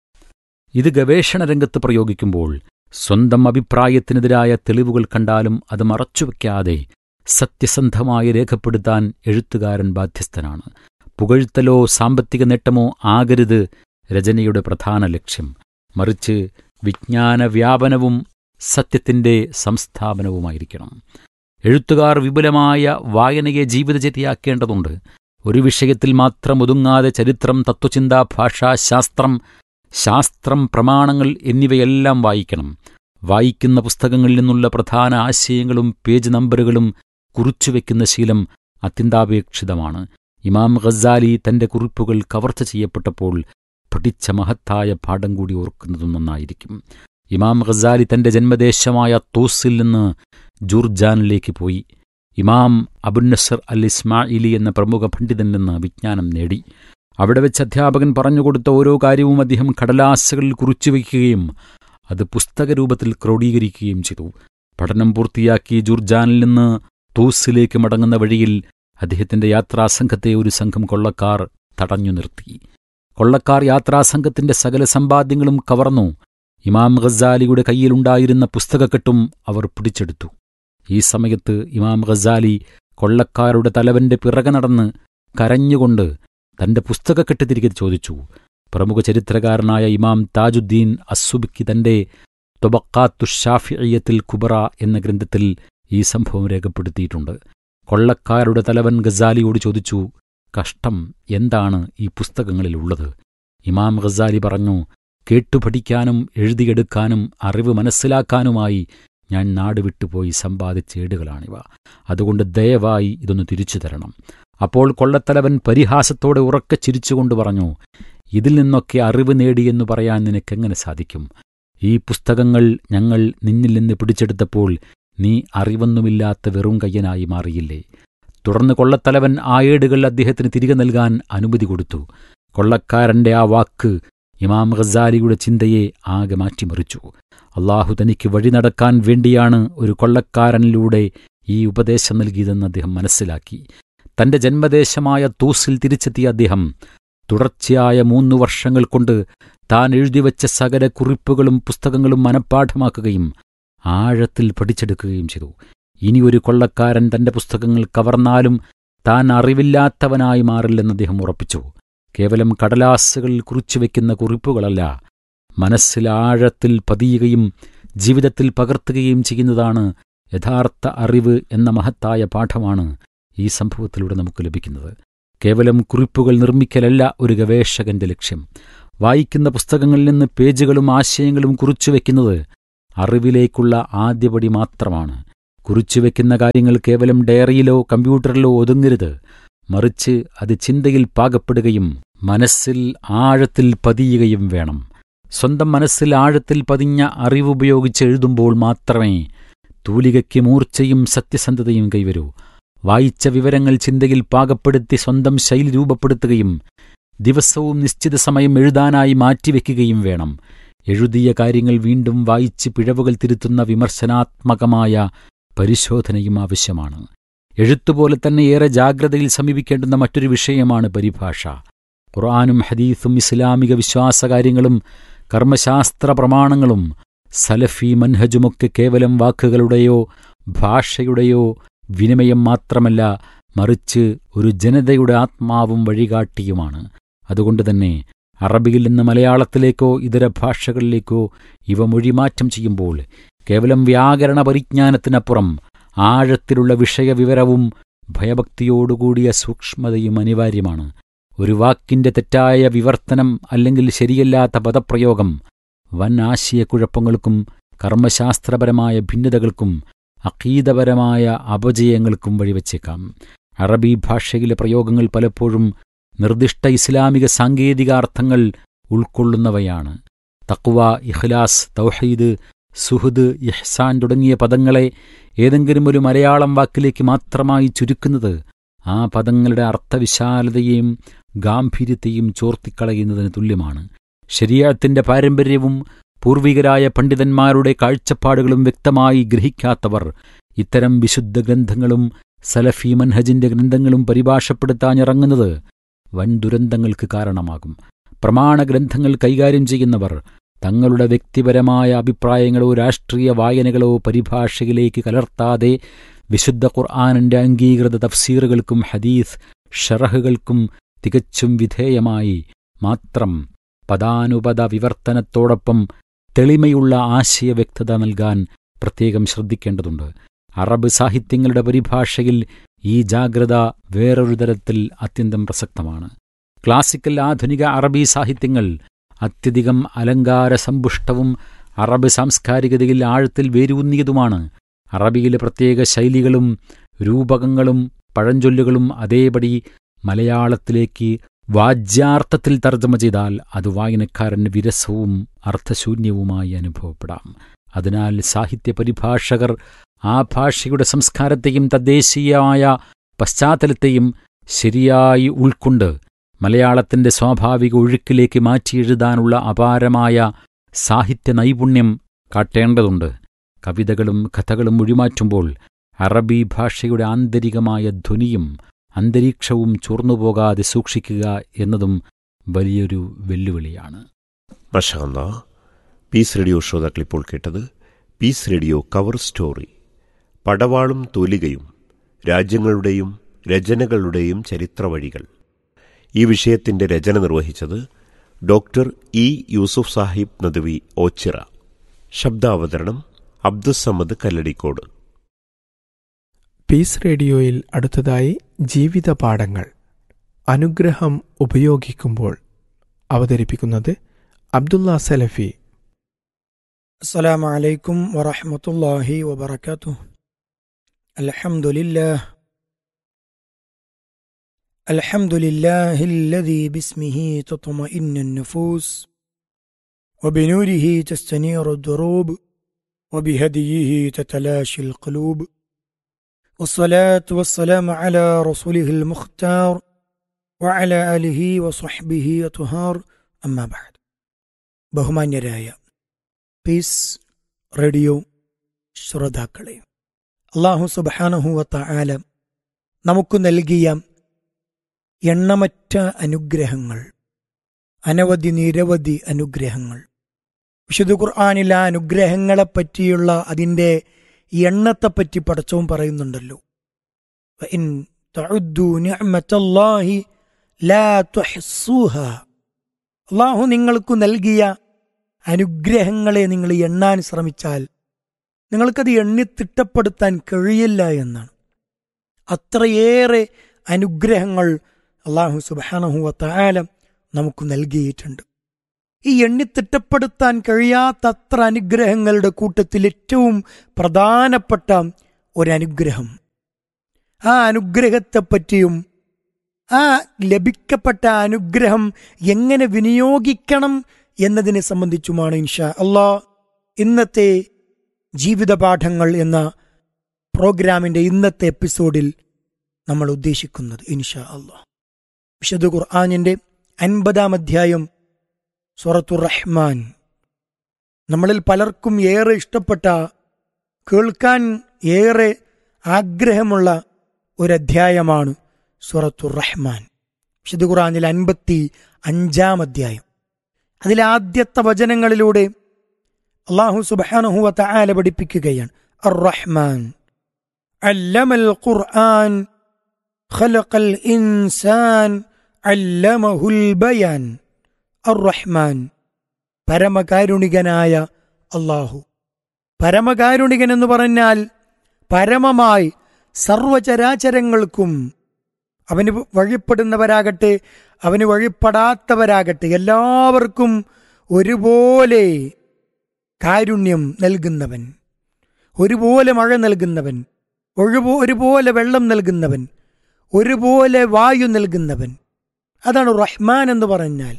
ഇത് ഗവേഷണ രംഗത്ത് പ്രയോഗിക്കുമ്പോൾ സ്വന്തം അഭിപ്രായത്തിനെതിരായ തെളിവുകൾ കണ്ടാലും അത് മറച്ചുവെക്കാതെ സത്യസന്ധമായി രേഖപ്പെടുത്താൻ എഴുത്തുകാരൻ ബാധ്യസ്ഥനാണ് പുകഴ്ത്തലോ സാമ്പത്തിക നേട്ടമോ ആകരുത് രചനയുടെ പ്രധാന ലക്ഷ്യം മറിച്ച് വിജ്ഞാന വ്യാപനവും സത്യത്തിന്റെ സംസ്ഥാപനവുമായിരിക്കണം എഴുത്തുകാർ വിപുലമായ വായനയെ ജീവിതചര്യയാക്കേണ്ടതുണ്ട് ഒരു വിഷയത്തിൽ മാത്രം ഒതുങ്ങാതെ ചരിത്രം തത്വചിന്ത ഭാഷാ ശാസ്ത്രം ശാസ്ത്രം പ്രമാണങ്ങൾ എന്നിവയെല്ലാം വായിക്കണം വായിക്കുന്ന പുസ്തകങ്ങളിൽ നിന്നുള്ള പ്രധാന ആശയങ്ങളും പേജ് നമ്പറുകളും കുറിച്ചുവെക്കുന്ന ശീലം അത്യന്താപേക്ഷിതമാണ് ഇമാം ഖസാലി തന്റെ കുറിപ്പുകൾ കവർച്ച ചെയ്യപ്പെട്ടപ്പോൾ പഠിച്ച മഹത്തായ പാഠം കൂടി ഓർക്കുന്നതും നന്നായിരിക്കും ഇമാം ഖസാലി തന്റെ ജന്മദേശമായ തൂസിൽ നിന്ന് ജൂർജാനിലേക്ക് പോയി ഇമാം അബുന്നസർ അൽ ഇസ്മായിലി എന്ന പ്രമുഖ പണ്ഡിതനിൽ നിന്ന് വിജ്ഞാനം നേടി അവിടെ വെച്ച് അധ്യാപകൻ പറഞ്ഞുകൊടുത്ത ഓരോ കാര്യവും അദ്ദേഹം കടലാസുകളിൽ കുറിച്ചുവെക്കുകയും അത് പുസ്തകരൂപത്തിൽ ക്രോഡീകരിക്കുകയും ചെയ്തു പഠനം പൂർത്തിയാക്കി ജുർജാനിൽ നിന്ന് തൂസിലേക്ക് മടങ്ങുന്ന വഴിയിൽ അദ്ദേഹത്തിന്റെ യാത്രാസംഘത്തെ ഒരു സംഘം കൊള്ളക്കാർ തടഞ്ഞു നിർത്തി കൊള്ളക്കാർ യാത്രാസംഘത്തിന്റെ സകല സമ്പാദ്യങ്ങളും കവർന്നു ഇമാം ഖസാലിയുടെ കയ്യിലുണ്ടായിരുന്ന പുസ്തകക്കെട്ടും അവർ പിടിച്ചെടുത്തു ഈ സമയത്ത് ഇമാം ഖസാലി കൊള്ളക്കാരുടെ തലവന്റെ പിറകെ നടന്ന് കരഞ്ഞുകൊണ്ട് തന്റെ പുസ്തകക്കെട്ട് തിരികെ ചോദിച്ചു പ്രമുഖ ചരിത്രകാരനായ ഇമാം താജുദ്ദീൻ അസുബിക്ക് തന്റെ തൊബക്കാത്തുഷാഫിയത്തിൽ കുബറ എന്ന ഗ്രന്ഥത്തിൽ ഈ സംഭവം രേഖപ്പെടുത്തിയിട്ടുണ്ട് കൊള്ളക്കാരുടെ തലവൻ ഗസാലിയോട് ചോദിച്ചു കഷ്ടം എന്താണ് ഈ പുസ്തകങ്ങളിലുള്ളത് ഇമാം ഗസാലി പറഞ്ഞു കേട്ടുപഠിക്കാനും എഴുതിയെടുക്കാനും അറിവ് മനസ്സിലാക്കാനുമായി ഞാൻ നാട് വിട്ടുപോയി സമ്പാദിച്ച ഏടുകളാണിവ അതുകൊണ്ട് ദയവായി ഇതൊന്ന് തിരിച്ചു തരണം അപ്പോൾ കൊള്ളത്തലവൻ പരിഹാസത്തോടെ ഉറക്കെ ചിരിച്ചുകൊണ്ട് പറഞ്ഞു ഇതിൽ നിന്നൊക്കെ അറിവ് നേടിയെന്നു പറയാൻ നിനക്കെങ്ങനെ സാധിക്കും ഈ പുസ്തകങ്ങൾ ഞങ്ങൾ നിന്നിൽ നിന്ന് പിടിച്ചെടുത്തപ്പോൾ നീ അറിവൊന്നുമില്ലാത്ത വെറും കയ്യനായി മാറിയില്ലേ തുടർന്ന് കൊള്ളത്തലവൻ ആ ഏടുകൾ അദ്ദേഹത്തിന് തിരികെ നൽകാൻ അനുമതി കൊടുത്തു കൊള്ളക്കാരന്റെ ആ വാക്ക് ഇമാം ഖസാലിയുടെ ചിന്തയെ ആകെ മാറ്റിമറിച്ചു അള്ളാഹു തനിക്ക് വഴി നടക്കാൻ വേണ്ടിയാണ് ഒരു കൊള്ളക്കാരനിലൂടെ ഈ ഉപദേശം നൽകിയതെന്ന് അദ്ദേഹം മനസ്സിലാക്കി തന്റെ ജന്മദേശമായ തൂസിൽ തിരിച്ചെത്തിയ അദ്ദേഹം തുടർച്ചയായ മൂന്നു വർഷങ്ങൾ കൊണ്ട് താൻ എഴുതിവെച്ച സകല കുറിപ്പുകളും പുസ്തകങ്ങളും മനഃപ്പാഠമാക്കുകയും ആഴത്തിൽ പഠിച്ചെടുക്കുകയും ചെയ്തു ഇനി ഒരു കൊള്ളക്കാരൻ തന്റെ പുസ്തകങ്ങൾ കവർന്നാലും താൻ അറിവില്ലാത്തവനായി മാറില്ലെന്ന് അദ്ദേഹം ഉറപ്പിച്ചു കേവലം കടലാസുകളിൽ കുറിച്ചുവെക്കുന്ന കുറിപ്പുകളല്ല മനസ്സിൽ ആഴത്തിൽ പതിയുകയും ജീവിതത്തിൽ പകർത്തുകയും ചെയ്യുന്നതാണ് യഥാർത്ഥ അറിവ് എന്ന മഹത്തായ പാഠമാണ് ഈ സംഭവത്തിലൂടെ നമുക്ക് ലഭിക്കുന്നത് കേവലം കുറിപ്പുകൾ നിർമ്മിക്കലല്ല ഒരു ഗവേഷകന്റെ ലക്ഷ്യം വായിക്കുന്ന പുസ്തകങ്ങളിൽ നിന്ന് പേജുകളും ആശയങ്ങളും കുറിച്ചുവെക്കുന്നത് അറിവിലേക്കുള്ള ആദ്യപടി മാത്രമാണ് കുറിച്ചുവെക്കുന്ന കാര്യങ്ങൾ കേവലം ഡയറിയിലോ കമ്പ്യൂട്ടറിലോ ഒതുങ്ങരുത് മറിച്ച് അത് ചിന്തയിൽ പാകപ്പെടുകയും മനസ്സിൽ ആഴത്തിൽ പതിയുകയും വേണം സ്വന്തം മനസ്സിൽ ആഴത്തിൽ പതിഞ്ഞ അറിവുപയോഗിച്ച് എഴുതുമ്പോൾ മാത്രമേ തൂലികയ്ക്ക് മൂർച്ചയും സത്യസന്ധതയും കൈവരൂ വായിച്ച വിവരങ്ങൾ ചിന്തയിൽ പാകപ്പെടുത്തി സ്വന്തം ശൈലി രൂപപ്പെടുത്തുകയും ദിവസവും നിശ്ചിത സമയം എഴുതാനായി മാറ്റിവെക്കുകയും വേണം എഴുതിയ കാര്യങ്ങൾ വീണ്ടും വായിച്ച് പിഴവുകൾ തിരുത്തുന്ന വിമർശനാത്മകമായ പരിശോധനയും ആവശ്യമാണ് എഴുത്തുപോലെ തന്നെ ഏറെ ജാഗ്രതയിൽ സമീപിക്കേണ്ടുന്ന മറ്റൊരു വിഷയമാണ് പരിഭാഷ ഖുർആാനും ഹദീസും ഇസ്ലാമിക വിശ്വാസകാര്യങ്ങളും കർമ്മശാസ്ത്ര പ്രമാണങ്ങളും സലഫി മൻഹജുമൊക്കെ കേവലം വാക്കുകളുടെയോ ഭാഷയുടെയോ വിനിമയം മാത്രമല്ല മറിച്ച് ഒരു ജനതയുടെ ആത്മാവും വഴികാട്ടിയുമാണ് അതുകൊണ്ടുതന്നെ അറബിയിൽ നിന്ന് മലയാളത്തിലേക്കോ ഇതര ഭാഷകളിലേക്കോ ഇവ മൊഴിമാറ്റം ചെയ്യുമ്പോൾ കേവലം വ്യാകരണ പരിജ്ഞാനത്തിനപ്പുറം ആഴത്തിലുള്ള വിഷയവിവരവും ഭയഭക്തിയോടുകൂടിയ സൂക്ഷ്മതയും അനിവാര്യമാണ് ഒരു വാക്കിന്റെ തെറ്റായ വിവർത്തനം അല്ലെങ്കിൽ ശരിയല്ലാത്ത പദപ്രയോഗം വൻ ആശയക്കുഴപ്പങ്ങൾക്കും കർമ്മശാസ്ത്രപരമായ ഭിന്നതകൾക്കും അഖീതപരമായ അപജയങ്ങൾക്കും വഴിവെച്ചേക്കാം അറബി ഭാഷയിലെ പ്രയോഗങ്ങൾ പലപ്പോഴും നിർദ്ദിഷ്ട ഇസ്ലാമിക സാങ്കേതികാർത്ഥങ്ങൾ ഉൾക്കൊള്ളുന്നവയാണ് തക്വ ഇഖ്ലാസ് തൗഹീദ് സുഹൃദ് ഇഹ്സാൻ തുടങ്ങിയ പദങ്ങളെ ഏതെങ്കിലും ഒരു മലയാളം വാക്കിലേക്ക് മാത്രമായി ചുരുക്കുന്നത് ആ പദങ്ങളുടെ അർത്ഥവിശാലതയെയും ഗാംഭീര്യത്തെയും ചോർത്തിക്കളയുന്നതിന് തുല്യമാണ് ശരീരത്തിന്റെ പാരമ്പര്യവും പൂർവികരായ പണ്ഡിതന്മാരുടെ കാഴ്ചപ്പാടുകളും വ്യക്തമായി ഗ്രഹിക്കാത്തവർ ഇത്തരം വിശുദ്ധ ഗ്രന്ഥങ്ങളും സലഫി മൻഹജിന്റെ ഗ്രന്ഥങ്ങളും പരിഭാഷപ്പെടുത്താനിറങ്ങുന്നത് വൻ ദുരന്തങ്ങൾക്ക് കാരണമാകും പ്രമാണഗ്രന്ഥങ്ങൾ കൈകാര്യം ചെയ്യുന്നവർ തങ്ങളുടെ വ്യക്തിപരമായ അഭിപ്രായങ്ങളോ രാഷ്ട്രീയ വായനകളോ പരിഭാഷയിലേക്ക് കലർത്താതെ വിശുദ്ധ ഖുർആാനിന്റെ അംഗീകൃത തഫ്സീറുകൾക്കും ഹദീസ് ഷറഹുകൾക്കും തികച്ചും വിധേയമായി മാത്രം പദാനുപദ വിവർത്തനത്തോടൊപ്പം തെളിമയുള്ള ആശയവ്യക്തത നൽകാൻ പ്രത്യേകം ശ്രദ്ധിക്കേണ്ടതുണ്ട് അറബ് സാഹിത്യങ്ങളുടെ പരിഭാഷയിൽ ഈ ജാഗ്രത വേറൊരു തരത്തിൽ അത്യന്തം പ്രസക്തമാണ് ക്ലാസിക്കൽ ആധുനിക അറബി സാഹിത്യങ്ങൾ അത്യധികം അലങ്കാരസമ്പുഷ്ടവും അറബ് സാംസ്കാരികതയിൽ ആഴത്തിൽ വേരൂന്നിയതുമാണ് അറബിയിലെ പ്രത്യേക ശൈലികളും രൂപകങ്ങളും പഴഞ്ചൊല്ലുകളും അതേപടി മലയാളത്തിലേക്ക് വാജ്യാർത്ഥത്തിൽ തർജ്ജമ ചെയ്താൽ അത് വായനക്കാരന് വിരസവും അർത്ഥശൂന്യവുമായി അനുഭവപ്പെടാം അതിനാൽ സാഹിത്യ പരിഭാഷകർ ആ ഭാഷയുടെ സംസ്കാരത്തെയും തദ്ദേശീയമായ പശ്ചാത്തലത്തെയും ശരിയായി ഉൾക്കൊണ്ട് മലയാളത്തിന്റെ സ്വാഭാവിക ഒഴുക്കിലേക്ക് മാറ്റിയെഴുതാനുള്ള അപാരമായ സാഹിത്യ നൈപുണ്യം കാട്ടേണ്ടതുണ്ട് കവിതകളും കഥകളും ഒഴിമാറ്റുമ്പോൾ അറബി ഭാഷയുടെ ആന്തരികമായ ധ്വനിയും അന്തരീക്ഷവും ചോർന്നുപോകാതെ സൂക്ഷിക്കുക എന്നതും വലിയൊരു വെല്ലുവിളിയാണ് മഷാല്ല പീസ് റേഡിയോ ശ്രോതാക്കൾ ഇപ്പോൾ കേട്ടത് പീസ് റേഡിയോ കവർ സ്റ്റോറി പടവാളും തൂലികയും രാജ്യങ്ങളുടെയും രചനകളുടെയും ചരിത്രവഴികൾ ഈ വിഷയത്തിന്റെ രചന നിർവഹിച്ചത് ഡോക്ടർ ഇ യൂസുഫ് സാഹിബ് നദവി ഓച്ചിറ ശബ്ദാവതരണം അബ്ദുസമ്മദ് കല്ലടിക്കോട് പീസ് റേഡിയോയിൽ അടുത്തതായി ജീവിത പാഠങ്ങൾ അനുഗ്രഹം ഉപയോഗിക്കുമ്പോൾ അവതരിപ്പിക്കുന്നത് അബ്ദുള്ള സലഫി السلام عليكم ورحمة الله وبركاته الحمد لله الحمد لله الذي باسمه تطمئن النفوس وبنوره تستنير الدروب وبهديه تتلاشى القلوب والصلاة والسلام على رسوله المختار وعلى آله وصحبه أطهار أما بعد بهمان يرايا പീസ് റേഡിയോ ശ്രോതാക്കളെ അള്ളാഹു സുബാനഹുവത്ത ആല നമുക്ക് നൽകിയ എണ്ണമറ്റ അനുഗ്രഹങ്ങൾ അനവധി നിരവധി അനുഗ്രഹങ്ങൾ വിശുദ്ധ ഖുർആാനിലെ ആ അനുഗ്രഹങ്ങളെപ്പറ്റിയുള്ള അതിൻ്റെ എണ്ണത്തെപ്പറ്റി പടച്ചവും പറയുന്നുണ്ടല്ലോ ഇൻ തഉദ്ദു നിഅ്മത്തല്ലാഹി ലാ തുഹ്സുഹ അള്ളാഹു നിങ്ങൾക്ക് നൽകിയ അനുഗ്രഹങ്ങളെ നിങ്ങൾ എണ്ണാൻ ശ്രമിച്ചാൽ നിങ്ങൾക്കത് എണ്ണി തിട്ടപ്പെടുത്താൻ കഴിയില്ല എന്നാണ് അത്രയേറെ അനുഗ്രഹങ്ങൾ അള്ളാഹു സുബാനഹു വത്തായാലും നമുക്ക് നൽകിയിട്ടുണ്ട് ഈ എണ്ണിത്തിട്ടപ്പെടുത്താൻ കഴിയാത്തത്ര അനുഗ്രഹങ്ങളുടെ കൂട്ടത്തിൽ ഏറ്റവും പ്രധാനപ്പെട്ട ഒരനുഗ്രഹം ആ അനുഗ്രഹത്തെപ്പറ്റിയും ആ ലഭിക്കപ്പെട്ട അനുഗ്രഹം എങ്ങനെ വിനിയോഗിക്കണം എന്നതിനെ സംബന്ധിച്ചുമാണ് ഇൻഷാ അള്ളാ ഇന്നത്തെ ജീവിതപാഠങ്ങൾ എന്ന പ്രോഗ്രാമിന്റെ ഇന്നത്തെ എപ്പിസോഡിൽ നമ്മൾ ഉദ്ദേശിക്കുന്നത് ഇൻഷാ അള്ളാ വിശുദ്ധ ഖുർആാനിന്റെ അൻപതാം അധ്യായം സൂറത്തുർ റഹ്മാൻ നമ്മളിൽ പലർക്കും ഏറെ ഇഷ്ടപ്പെട്ട കേൾക്കാൻ ഏറെ ആഗ്രഹമുള്ള ഒരധ്യായമാണ് സൂറത്തുർ റഹ്മാൻ വിശുദ്ധ ഖുർആാനിൽ അൻപത്തി അഞ്ചാം അധ്യായം അതിലെ ആദ്യത്തെ വചനങ്ങളിലൂടെ അള്ളാഹു സുബാനഹുവ തആല പഠിപ്പിക്കുകയാണ് അർ റഹ്മാൻ അല്ലമൽ ഖുർആൻ ഖലഖൽ ഇൻസാൻ അല്ലമഹുൽ ബയാൻ അർ റഹ്മാൻ പരമകാരുണികനായ അള്ളാഹു പരമകാരുണികൻ എന്ന് പറഞ്ഞാൽ പരമമായി സർവചരാചരങ്ങൾക്കും അവന് വഴിപ്പെടുന്നവരാകട്ടെ അവന് വഴിപ്പെടാത്തവരാകട്ടെ എല്ലാവർക്കും ഒരുപോലെ കാരുണ്യം നൽകുന്നവൻ ഒരുപോലെ മഴ നൽകുന്നവൻ ഒഴുപോ ഒരുപോലെ വെള്ളം നൽകുന്നവൻ ഒരുപോലെ വായു നൽകുന്നവൻ അതാണ് റഹ്മാൻ എന്ന് പറഞ്ഞാൽ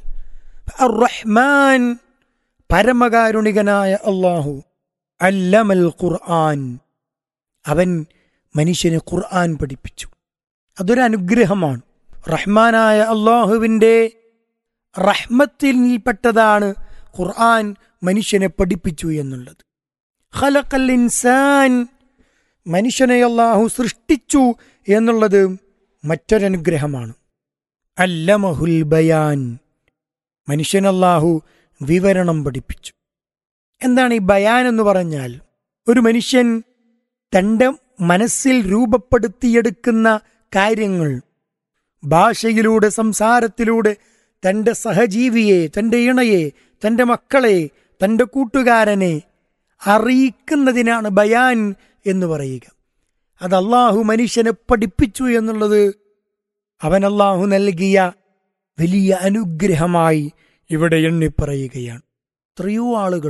റഹ്മാൻ പരമകാരുണികനായ അള്ളാഹു അല്ലമൽ ഖുർആൻ അവൻ മനുഷ്യന് ഖുർആൻ പഠിപ്പിച്ചു അതൊരു അനുഗ്രഹമാണ് റഹ്മാനായ അള്ളാഹുവിൻ്റെ റഹ്മത്തിൽപ്പെട്ടതാണ് ഖുർആൻ മനുഷ്യനെ പഠിപ്പിച്ചു എന്നുള്ളത് ഖലഖൽ ഇൻസാൻ മനുഷ്യനെ അള്ളാഹു സൃഷ്ടിച്ചു എന്നുള്ളത് മറ്റൊരനുഗ്രഹമാണ് അല്ലമഹുൽ ബയാൻ മനുഷ്യൻ അള്ളാഹു വിവരണം പഠിപ്പിച്ചു എന്താണ് ഈ ബയാൻ എന്ന് പറഞ്ഞാൽ ഒരു മനുഷ്യൻ തൻ്റെ മനസ്സിൽ രൂപപ്പെടുത്തിയെടുക്കുന്ന കാര്യങ്ങൾ ഭാഷയിലൂടെ സംസാരത്തിലൂടെ തൻ്റെ സഹജീവിയെ തൻ്റെ ഇണയെ തൻ്റെ മക്കളെ തൻ്റെ കൂട്ടുകാരനെ അറിയിക്കുന്നതിനാണ് ബയാൻ എന്ന് പറയുക അത് അള്ളാഹു മനുഷ്യനെ പഠിപ്പിച്ചു എന്നുള്ളത് അവൻ അള്ളാഹു നൽകിയ വലിയ അനുഗ്രഹമായി ഇവിടെ എണ്ണിപ്പറയുകയാണ് എത്രയോ ആളുകൾ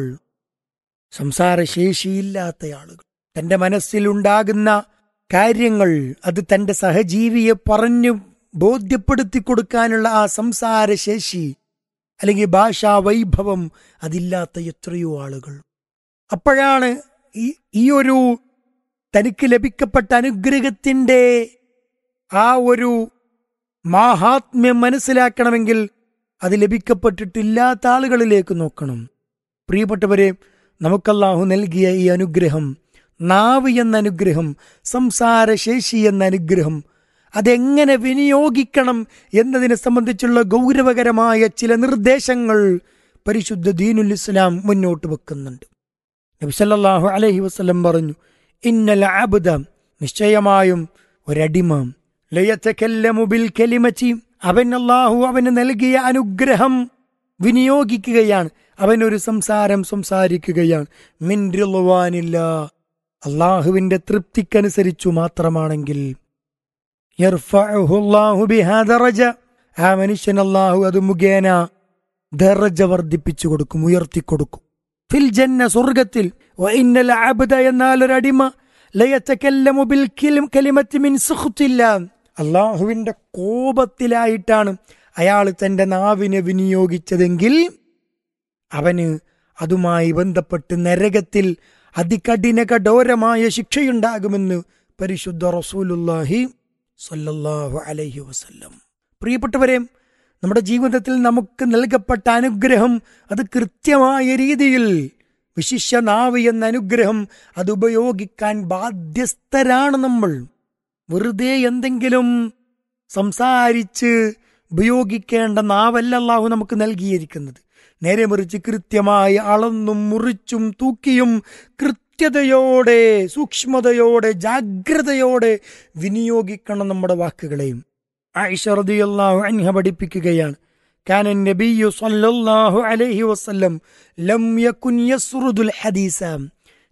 സംസാരശേഷിയില്ലാത്ത ആളുകൾ തന്റെ മനസ്സിലുണ്ടാകുന്ന കാര്യങ്ങൾ അത് തന്റെ സഹജീവിയെ പറഞ്ഞു ബോധ്യപ്പെടുത്തി കൊടുക്കാനുള്ള ആ സംസാരശേഷി അല്ലെങ്കിൽ ഭാഷാ വൈഭവം അതില്ലാത്ത എത്രയോ ആളുകൾ അപ്പോഴാണ് ഈ ഈ ഒരു തനിക്ക് ലഭിക്കപ്പെട്ട അനുഗ്രഹത്തിന്റെ ആ ഒരു മാഹാത്മ്യം മനസ്സിലാക്കണമെങ്കിൽ അത് ലഭിക്കപ്പെട്ടിട്ടില്ലാത്ത ആളുകളിലേക്ക് നോക്കണം പ്രിയപ്പെട്ടവരെ നമുക്കല്ലാഹു നൽകിയ ഈ അനുഗ്രഹം നാവ് എന്ന അനുഗ്രഹം സംസാരശേഷി എന്ന അനുഗ്രഹം അതെങ്ങനെ വിനിയോഗിക്കണം എന്നതിനെ സംബന്ധിച്ചുള്ള ഗൗരവകരമായ ചില നിർദ്ദേശങ്ങൾ പരിശുദ്ധ ദീനുൽ ഇസ്ലാം മുന്നോട്ട് വെക്കുന്നുണ്ട് നബി സല്ലല്ലാഹു അലൈഹി വസല്ലം പറഞ്ഞു ഇന്നൽ അബ്ദ നിശ്ചയമായും ഒരടിമ ലയതകല്ലമു ബിൽ കലിമത്തി അവൻ അല്ലാഹു അവന് നൽകിയ അനുഗ്രഹം വിനിയോഗിക്കുകയാണ് അവൻ ഒരു സംസാരം സംസാരിക്കുകയാണ് മിൻ റിളുവാനില്ല അള്ളാഹുവിന്റെ തൃപ്തിക്കനുസരിച്ചു മാത്രമാണെങ്കിൽ യർഫഉഹു അല്ലാഹു ബിഹാ ദറജ ആ മനുഷ്യൻ അല്ലാഹു അത് മുഖേന ദറജ വർദ്ധിപ്പിച്ചു കൊടുക്കും ഉയർത്തിക്കൊടുക്കും ഫിൽ ജന്ന സ്വർഗത്തിൽ വഇന്നൽ അബ്ദ എന്നാൽ ഒരു അടിമ ലയതകല്ലമു ബിൽ കിലിം- കലിമത്തി മിൻ സുഖ്തില്ല അള്ളാഹുവിന്റെ കോപത്തിലായിട്ടാണ് അയാൾ തന്റെ നാവിനെ വിനിയോഗിച്ചതെങ്കിൽ അവന് അതുമായി ബന്ധപ്പെട്ട് നരകത്തിൽ അതികഠിന കഠോരമായ ശിക്ഷയുണ്ടാകുമെന്ന് പരിശുദ്ധ റസൂലുല്ലാഹി സല്ലല്ലാഹു അലൈഹി വസല്ലം പ്രിയപ്പെട്ടവരെ നമ്മുടെ ജീവിതത്തിൽ നമുക്ക് നൽകപ്പെട്ട അനുഗ്രഹം അത് കൃത്യമായ രീതിയിൽ വിശിഷ്യ നാവ് എന്ന അനുഗ്രഹം അത് ഉപയോഗിക്കാൻ ബാധ്യസ്ഥരാണ് നമ്മൾ വെറുതെ എന്തെങ്കിലും സംസാരിച്ച് ഉപയോഗിക്കേണ്ട നാവല്ല അള്ളാഹു നമുക്ക് നൽകിയിരിക്കുന്നത് നേരെ മറിച്ച് കൃത്യമായി അളന്നും മുറിച്ചും തൂക്കിയും കൃത്യതയോടെ സൂക്ഷ്മതയോടെ ജാഗ്രതയോടെ വിനിയോഗിക്കണം നമ്മുടെ വാക്കുകളെയും ആയിഷ റളിയല്ലാഹു അൻഹ പഠിപ്പിക്കുകയാണ് كان النبي صلى الله عليه وسلم لم يكن يسرد الحديث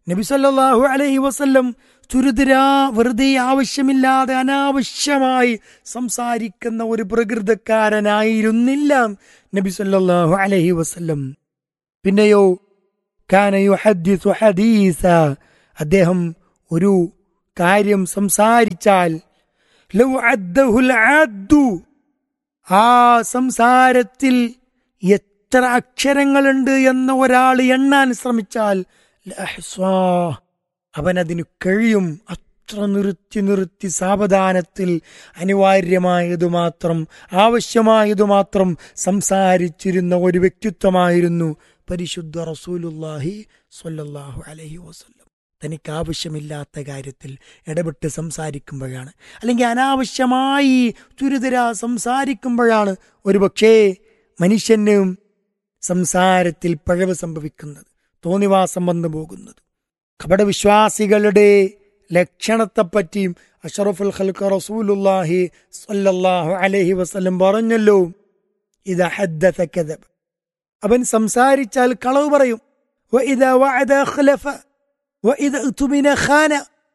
നബി സല്ലല്ലാഹു അലൈഹി വസല്ലം തുരുതിരാ വെറുതെ ആവശ്യമില്ലാതെ അനാവശ്യമായി സംസാരിക്കുന്ന ഒരു പ്രകൃതക്കാരനായിരുന്നില്ല നബി സല്ലല്ലാഹു അലൈഹി വസല്ലം പിന്നെയോ കാന യുഹദ്ദിസു ഹദീസ അദ്ദേഹം ഒരു കാര്യം സംസാരിച്ചാൽ ലൗ അദ്ദഹുൽ അദ്ദു ആ സംസാരത്തിൽ എത്ര അക്ഷരങ്ങളുണ്ട് എന്ന് ഒരാൾ എണ്ണാൻ ശ്രമിച്ചാൽ ലഅഹ്സാ. അവനതിന് കഴിയും അത്ര നിർത്തി നിർത്തി സാവധാനത്തിൽ അനിവാര്യമായതു മാത്രം ആവശ്യമായതു മാത്രം സംസാരിച്ചിരുന്ന ഒരു വ്യക്തിത്വമായിരുന്നു പരിശുദ്ധ റസൂലുല്ലാഹി സ്വല്ലല്ലാഹു അലൈഹി വസല്ലം തനിക്ക് ആവശ്യമില്ലാത്ത കാര്യത്തിൽ ഇടപെട്ട് സംസാരിക്കുമ്പോഴാണ് അല്ലെങ്കിൽ അനാവശ്യമായി ചുരിതര സംസാരിക്കുമ്പോഴാണ് ഒരുപക്ഷേ മനുഷ്യന് സംസാരത്തിൽ പഴവ് സംഭവിക്കുന്നത് തോന്നിവാസം വന്നു പോകുന്നത് കപടവിശ്വാസികളുടെ ലക്ഷണത്തെപ്പറ്റിയും അഷറഫുൽ ഖൽക്ക് റസൂലുല്ലാഹി സ്വല്ലല്ലാഹു അലൈഹി വസല്ലം പറഞ്ഞല്ലോ ഇത് ഹദ്ദത കദബ് അവൻ സംസാരിച്ചാൽ കളവ് പറയും وإذا وعد أخلف وإذا اؤتمن خان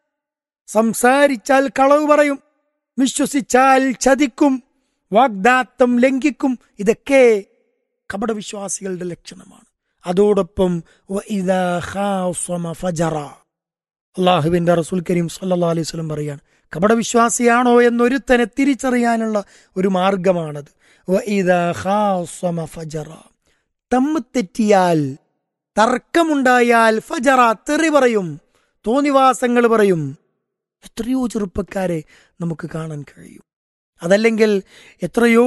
സംസാരിച്ചാൽ കളവ് പറയും വിശ്വസിച്ചാൽ ചതിക്കും വാഗ്ദാത്തം ലംഘിക്കും ഇതൊക്കെ കപടവിശ്വാസികളുടെ ലക്ഷണമാണ് അതോടൊപ്പം വഇദാ ഖാസമ ഫജറ അള്ളാഹുവിന്റെ റസൂൽ കരീം സല്ലല്ലാഹു അലൈഹി വസല്ലം പറയാണ് കപടവിശ്വാസിയാണോ എന്നൊരുത്തനെ തിരിച്ചറിയാനുള്ള ഒരു മാർഗമാണത് വഇദാ ഖാസമ ഫജറ തമ്മ് തെറ്റിയാൽ തർക്കമുണ്ടായാൽ ഫജറ തെറി പറയും തോന്നിവാസങ്ങൾ പറയും എത്രയോ ചെറുപ്പക്കാരെ നമുക്ക് കാണാൻ കഴിയും അതല്ലെങ്കിൽ എത്രയോ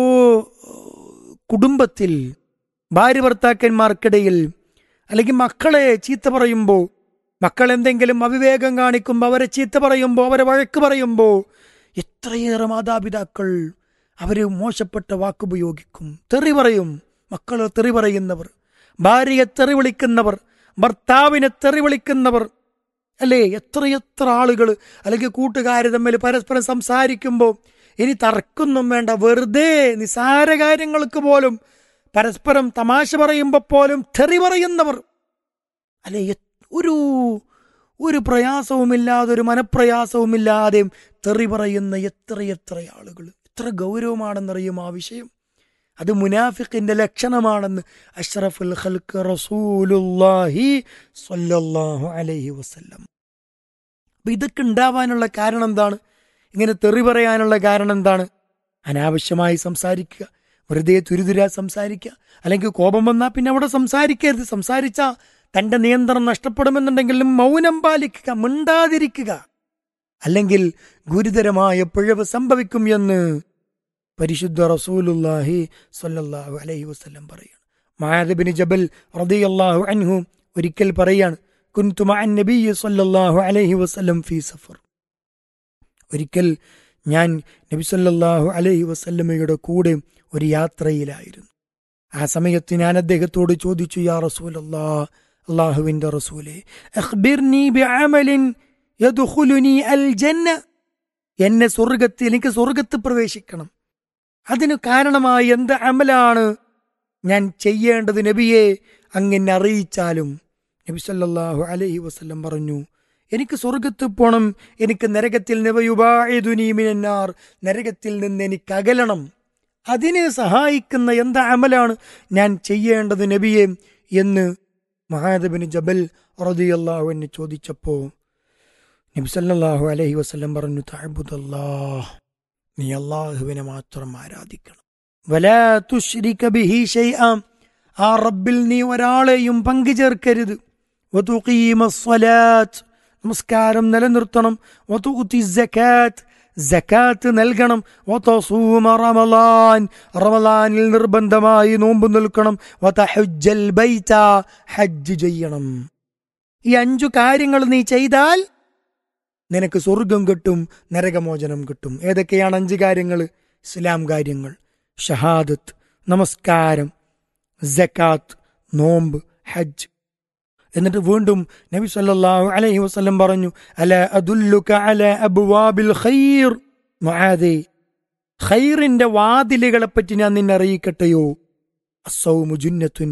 കുടുംബത്തിൽ ഭാര്യ ഭർത്താക്കന്മാർക്കിടയിൽ അല്ലെങ്കിൽ മക്കളെ ചീത്ത പറയുമ്പോൾ മക്കൾ എന്തെങ്കിലും അവിവേകം കാണിക്കുമ്പോൾ അവരെ ചീത്ത പറയുമ്പോൾ അവരെ വഴക്ക് പറയുമ്പോൾ എത്രയേറെ മാതാപിതാക്കൾ അവര് മോശപ്പെട്ട വാക്കുപയോഗിക്കും തെറി പറയും മക്കൾ തെറി പറയുന്നവർ ഭാര്യയെ തെറി വിളിക്കുന്നവർ ഭർത്താവിനെ തെറി വിളിക്കുന്നവർ അല്ലേ എത്രയെത്ര ആളുകൾ അല്ലെങ്കിൽ കൂട്ടുകാർ തമ്മിൽ പരസ്പരം സംസാരിക്കുമ്പോൾ ഇനി തർക്കൊന്നും വേണ്ട വെറുതെ നിസാര കാര്യങ്ങൾക്ക് പോലും പരസ്പരം തമാശ പറയുമ്പോൾ പോലും തെറി പറയുന്നവർ അല്ലെ എ- ഒരു ഒരു പ്രയാസവുമില്ലാതെ ഒരു മനപ്രയാസവുമില്ലാതെ തെറി പറയുന്ന എത്രയെത്ര ആളുകൾ എത്ര ഗൗരവമാണെന്നറിയും ആ വിഷയം അത് മുനാഫിഖിന്റെ ലക്ഷണമാണെന്ന് അഷ്റഫുൽ ഖൽക്ക് റസൂലുല്ലാഹി സ്വല്ലല്ലാഹു അലൈഹി വസല്ലം അപ്പൊ ഇതൊക്കെ ഉണ്ടാവാനുള്ള കാരണം എന്താണ് ഇങ്ങനെ തെറി പറയാനുള്ള കാരണം എന്താണ് അനാവശ്യമായി സംസാരിക്കുക വെറുതെ തുരുതുര സംസാരിക്കുക അല്ലെങ്കിൽ കോപം വന്നാൽ പിന്നെ അവിടെ സംസാരിക്കരുത് സംസാരിച്ച തന്റെ നിയന്ത്രണം നഷ്ടപ്പെടുമെന്നുണ്ടെങ്കിലും മൗനം പാലിക്കുക മിണ്ടാതിരിക്കുക അല്ലെങ്കിൽ ഗുരുതരമായ പിഴവ് സംഭവിക്കും എന്ന് പരിശുദ്ധ റസൂലുല്ലാഹി സ്വല്ലല്ലാഹു അലൈഹി വസല്ലം പറയാണ് മഹാദബിന് ജബൽ റളിയല്ലാഹു അൻഹു ഒരിക്കൽ പറയാണ് കുൻതു മഅൻ നബിയ്യി സ്വല്ലല്ലാഹു അലൈഹി വസല്ലം ഫീ സഫർ ഒരിക്കൽ ഞാൻ നബി സല്ലല്ലാഹു അലൈഹി വസല്ലമയുടെ കൂടെ ഒരു യാത്രയിലായിരുന്നു ആ സമയത്ത് ഞാൻ അദ്ദേഹത്തോട് ചോദിച്ചു യാ റസൂലല്ലാ അള്ളാഹുവിന്റെ റസൂലെ അഖ്ബിർനി ബിഅമലിൻ യദ്ഖുലുനി അൽ ജന്ന എന്നെ സ്വർഗത്തിൽ എനിക്ക് സ്വർഗത്ത് പ്രവേശിക്കണം അതിനു കാരണമായി എന്ത് അമലാണ് ഞാൻ ചെയ്യേണ്ടത് നബിയെ അങ്ങനെ അറിയിച്ചാലും നബി സല്ലല്ലാഹു അലൈഹി വസല്ലം പറഞ്ഞു എനിക്ക് സ്വർഗത്ത് പോണം എനിക്ക് നരകത്തിൽ നബയുബായുനീമിനാർ നരകത്തിൽ നിന്ന് എനിക്ക് അകലണം അതിനെ സഹായിക്കുന്ന എന്ത് അമലാണ് ഞാൻ ചെയ്യേണ്ടത് നബിയെ എന്ന് മഹാദബിന് ജബൽ റളിയല്ലാഹു എന്നെ ചോദിച്ചപ്പോ നബി സല്ലല്ലാഹു അലൈഹി വസല്ലം പറഞ്ഞു തഅബുദല്ലാഹ് നീ അള്ളാഹുവിനെ മാത്രം ആരാധിക്കണം വലാ തുശ്രിക ബിഹി ഷൈഅ ആ റബ്ബിൽ നീ ഒരാളെയും പങ്കുചേർക്കരുത് വതുഖീമ സ്വലാത്ത് നമസ്കാരം നിലനിർത്തണം വതുഖ്തി സക്കാത്ത് സക്കാത്ത് നൽകണം വതസൂമ റമളാൻ റമളാനിൽ നിർബന്ധമായി നോമ്പ് നിൽക്കണം വതഹജ്ജൽ ബൈത ഹജ്ജ് ചെയ്യണം ഈ അഞ്ചു കാര്യങ്ങൾ നീ ചെയ്താൽ നിനക്ക് സ്വർഗം കിട്ടും നരകമോചനം കിട്ടും ഏതൊക്കെയാണ് അഞ്ച് കാര്യങ്ങൾ ഇസ്ലാം കാര്യങ്ങൾ ഷഹാദത്ത് നമസ്കാരം ജക്കാത്ത് നോമ്പ് ഹജ്ജ് എന്നിട്ട് വീണ്ടും നബി സല്ലല്ലാഹു അലൈഹി വസല്ലം പറഞ്ഞു അല അദുല്ലുക അല അബ്വാബിൽ ഖൈർ മുആദേ ഖൈറിന്റെ വാതിലുകളെ പറ്റി ഞാൻ നിന്നെ അറിയിക്കട്ടെയോ അസ്സൗമു ജുന്നത്തുൻ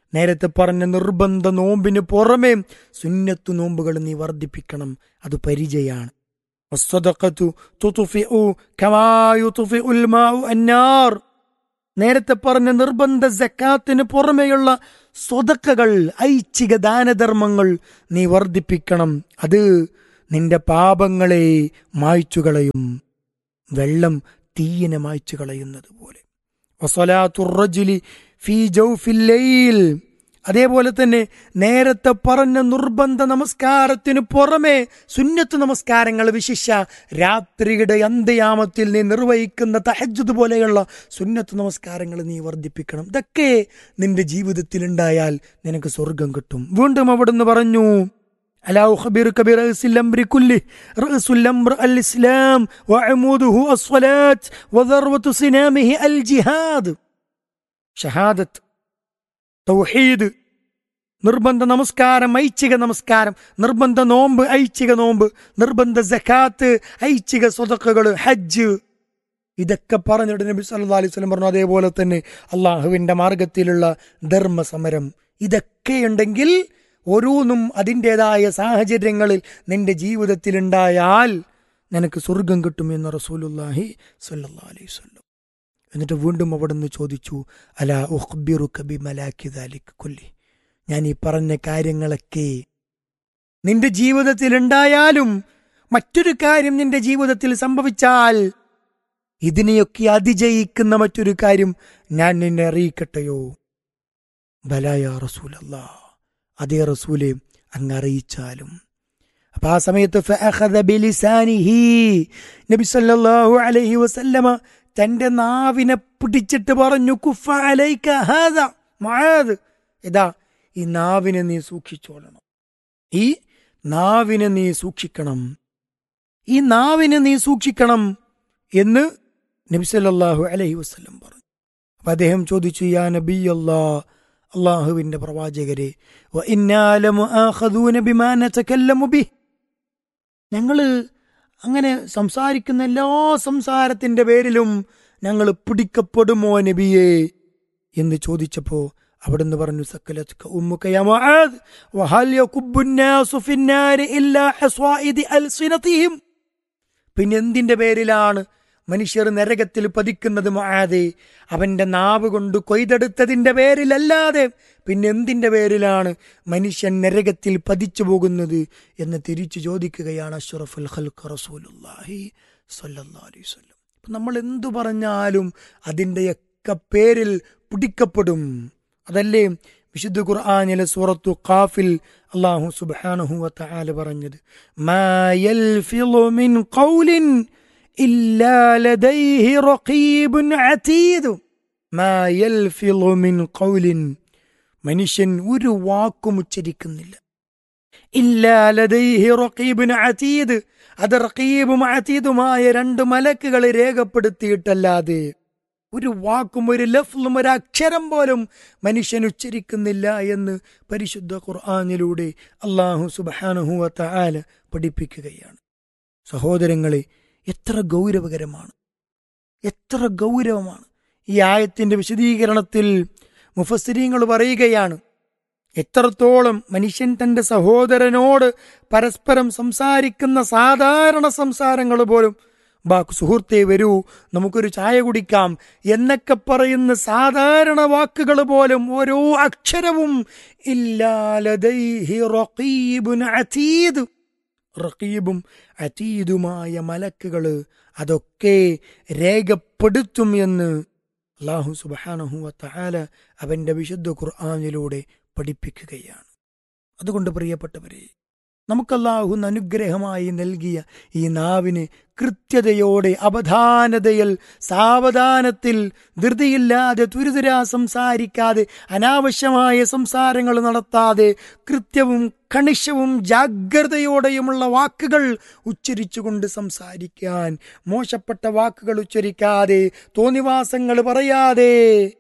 നേരത്തെ പറഞ്ഞ നിർബന്ധ നോമ്പിന് പുറമേ സുന്നത്തു നോമ്പുകൾ നീ വർദ്ധിപ്പിക്കണം അത് പരിചയാണ് والصدقة تطفئ كما يطفئ الماء النار നേരത്തെ പറഞ്ഞ നിർബന്ധ ജക്കാത്തിന് പുറമെയുള്ള സ്വതക്കകൾ ഐച്ഛിക ദാനധർമ്മങ്ങൾ നീ വർദ്ധിപ്പിക്കണം അത് നിന്റെ പാപങ്ങളെ മായ്ച്ചു കളയും വെള്ളം തീയിനെ മായ്ച്ചു കളയുന്നത് പോലെ വസലാത്തുറജുലി ഫീ ജൗഫിൽ ലൈൽ അതേപോലെ തന്നെ നേരത്തെ പറഞ്ഞ നിർബന്ധ നമസ്കാരത്തിന് പുറമെ സുന്നത്ത് നമസ്കാരങ്ങൾ വിശിഷ്യ രാത്രിയുടെ അന്ത്യയാമത്തിൽ നീ നിർവഹിക്കുന്ന തഹജ്ജുദ് പോലെയുള്ള സുന്നത്ത് നമസ്കാരങ്ങൾ നീ വർദ്ധിപ്പിക്കണം ഇതൊക്കെ നിന്റെ ജീവിതത്തിൽ ഉണ്ടായാൽ നിനക്ക് സ്വർഗം കിട്ടും വീണ്ടും അവിടുന്ന് പറഞ്ഞു ألا أخبرك برأس الأمر كله رأس الأمر الإسلام وعموده الصلاة وذروة صنامه الجهاد ഷഹാദത്ത് തൗഹീദ് നിർബന്ധ നമസ്കാരം ഐച്ഛിക നമസ്കാരം നിർബന്ധ നോമ്പ് ഐച്ഛിക നോമ്പ് നിർബന്ധ സഖാത്ത് ഐച്ഛിക സ്വതക്കുകൾ ഹജ്ജ് ഇതൊക്കെ പറഞ്ഞിട്ട് നബി സല്ലാ അലൈഹി സ്വലം പറഞ്ഞു അതേപോലെ തന്നെ അള്ളാഹുവിന്റെ മാർഗത്തിലുള്ള ധർമ്മസമരം ഇതൊക്കെ ഉണ്ടെങ്കിൽ ഓരോന്നും അതിൻ്റെതായ സാഹചര്യങ്ങളിൽ നിന്റെ ജീവിതത്തിൽ ഉണ്ടായാൽ നിനക്ക് സ്വർഗം കിട്ടുമെന്ന് റസൂലുല്ലാഹി സല്ലാ അലൈഹി സ്വല്ലം എന്നിട്ട് വീണ്ടും അവിടെ നിന്ന് ചോദിച്ചു അല ഉഖ്ബിറു കബി മലാഖിദാലിക് കൊല്ലി ഞാൻ ഈ പറഞ്ഞ കാര്യങ്ങളൊക്കെ നിന്റെ ജീവിതത്തിൽ ഉണ്ടായാലും മറ്റൊരു കാര്യം നിന്റെ ജീവിതത്തിൽ സംഭവിച്ചാൽ ഇതിനെയൊക്കെ അതിജയിക്കുന്ന മറ്റൊരു കാര്യം ഞാൻ നിന്നെ അറിയിക്കട്ടെയോ ബലായ റസൂലല്ല അതേ റസൂലെ അങ്ങ് അറിയിച്ചാലും അപ്പൊ ആ സമയത്ത് ഫഅഖദ ബിലിസാനിഹി നബി സല്ലല്ലാഹു അലൈഹി വസല്ലമ തന്റെ നാവിനെ പിടിച്ചിട്ട് പറഞ്ഞു കുഫ അലൈക ഹാദ മുആദ് ഇതാ ഈ നാവിനെ നീ സൂക്ഷിച്ചോളണം ഈ നാവിനെ നീ സൂക്ഷിക്കണം ഈ നാവിനെ നീ സൂക്ഷിക്കണം എന്ന് നബി സല്ലല്ലാഹു അലൈഹി വസല്ലം പറഞ്ഞു അപ്പൊ അദ്ദേഹം ചോദിച്ചു യാ നബി അല്ലാ അള്ളാഹുവിന്റെ പ്രവാചകരെ വ ഇന്നാ ലമുആഖദൂന ബിമാ നതകല്ലമു ബിഹി ഞങ്ങള് അങ്ങനെ സംസാരിക്കുന്ന എല്ലാ സംസാരത്തിന്റെ പേരിലും ഞങ്ങൾ പിടിക്കപ്പെടുമോ നബിയെ എന്ന് ചോദിച്ചപ്പോ അവിടുന്ന് പറഞ്ഞു സക്കലത്ക ഉമ്മുക യാ മുആദ് വഹൽ യകുബ്ബു الناس في النار ഇല്ലാ ഹസ്വാഇദ അൽസിനതിഹിം പിന്നെ എന്തിന്റെ പേരിലാണ് മനുഷ്യർ നരകത്തിൽ പതിക്കുന്നത് മുആദേ അവന്റെ നാവ് കൊണ്ട് കൊയ്തെടുത്തതിന്റെ പേരിലല്ലാതെ പിന്നെ എന്തിന്റെ പേരിലാണ് മനുഷ്യൻ നരകത്തിൽ പതിച്ചു പോകുന്നത് എന്ന് തിരിച്ചു ചോദിക്കുകയാണ് അഷ്റഫുൽ ഖൽഖ് റസൂലുള്ളാഹി സ്വല്ലല്ലാഹു അലൈഹി വസല്ലം അപ്പൊ നമ്മൾ എന്തു പറഞ്ഞാലും അതിൻ്റെയൊക്കെ പേരിൽ പിടിക്കപ്പെടും അതല്ലേ വിശുദ്ധ ഖുർആനിലെ സൂറത്തു ഖാഫിൽ അല്ലാഹു സുബ്ഹാനഹു വതആല പറഞ്ഞത് മാ യൽഫിളു മിൻ ഖൗലിൻ ഇല്ലാ ലദൈഹി റഖീബുൻ അതീദ് മാ യൽഫിളു മിൻ ഖൗലിൻ മനുഷ്യൻ ഒരു വാക്കും ഉച്ചരിക്കുന്നില്ല ഇല്ലാ ലദൈഹി റഖീബുൻ അതീദ് അത് റഖീബും അതീദുമായ രണ്ട് മലക്കുകൾ രേഖപ്പെടുത്തിയിട്ടല്ലാതെ ഒരു വാക്കും ഒരു ലഫ്ലും ഒരു അക്ഷരം പോലും മനുഷ്യൻ ഉച്ചരിക്കുന്നില്ല എന്ന് പരിശുദ്ധ ഖുർആാനിലൂടെ അള്ളാഹു സുബാനുഹുവ തആല പഠിപ്പിക്കുകയാണ് സഹോദരങ്ങളെ എത്ര ഗൗരവകരമാണ് എത്ര ഗൗരവമാണ് ഈ ആയത്തിന്റെ വിശദീകരണത്തിൽ മുഫസ്സിരീങ്ങൾ പറയുകയാണ് എത്രത്തോളം മനുഷ്യൻ തന്റെ സഹോദരനോട് പരസ്പരം സംസാരിക്കുന്ന സാധാരണ സംസാരങ്ങൾ പോലും ബാക്ക് സുഹൃത്തെ വരൂ നമുക്കൊരു ചായ കുടിക്കാം എന്നൊക്കെ പറയുന്ന സാധാരണ വാക്കുകൾ പോലും ഓരോ അക്ഷരവും ഇല്ലാലദൈഹി റഖീബുൻ അതീദ് റഖീബും അതീതുമായ മലക്കുകൾ അതൊക്കെ രേഖപ്പെടുത്തും എന്ന് അള്ളാഹു സുബാനഹു വത്തആല അവന്റെ വിശുദ്ധ ഖുർആാനിലൂടെ പഠിപ്പിക്കുകയാണ് അതുകൊണ്ട് പ്രിയപ്പെട്ടവരെ നമുക്കല്ലാഹു അനുഗ്രഹമായി നൽകിയ ഈ നാവിന് കൃത്യതയോടെ അവധാനതയിൽ സാവധാനത്തിൽ ധൃതിയില്ലാതെ തുരിതുരാ സംസാരിക്കാതെ അനാവശ്യമായ സംസാരങ്ങൾ നടത്താതെ കൃത്യവും കണിശവും ജാഗ്രതയോടെയുമുള്ള വാക്കുകൾ ഉച്ചരിച്ചുകൊണ്ട് സംസാരിക്കാൻ മോശപ്പെട്ട വാക്കുകൾ ഉച്ചരിക്കാതെ തോന്നിവാസങ്ങൾ പറയാതെ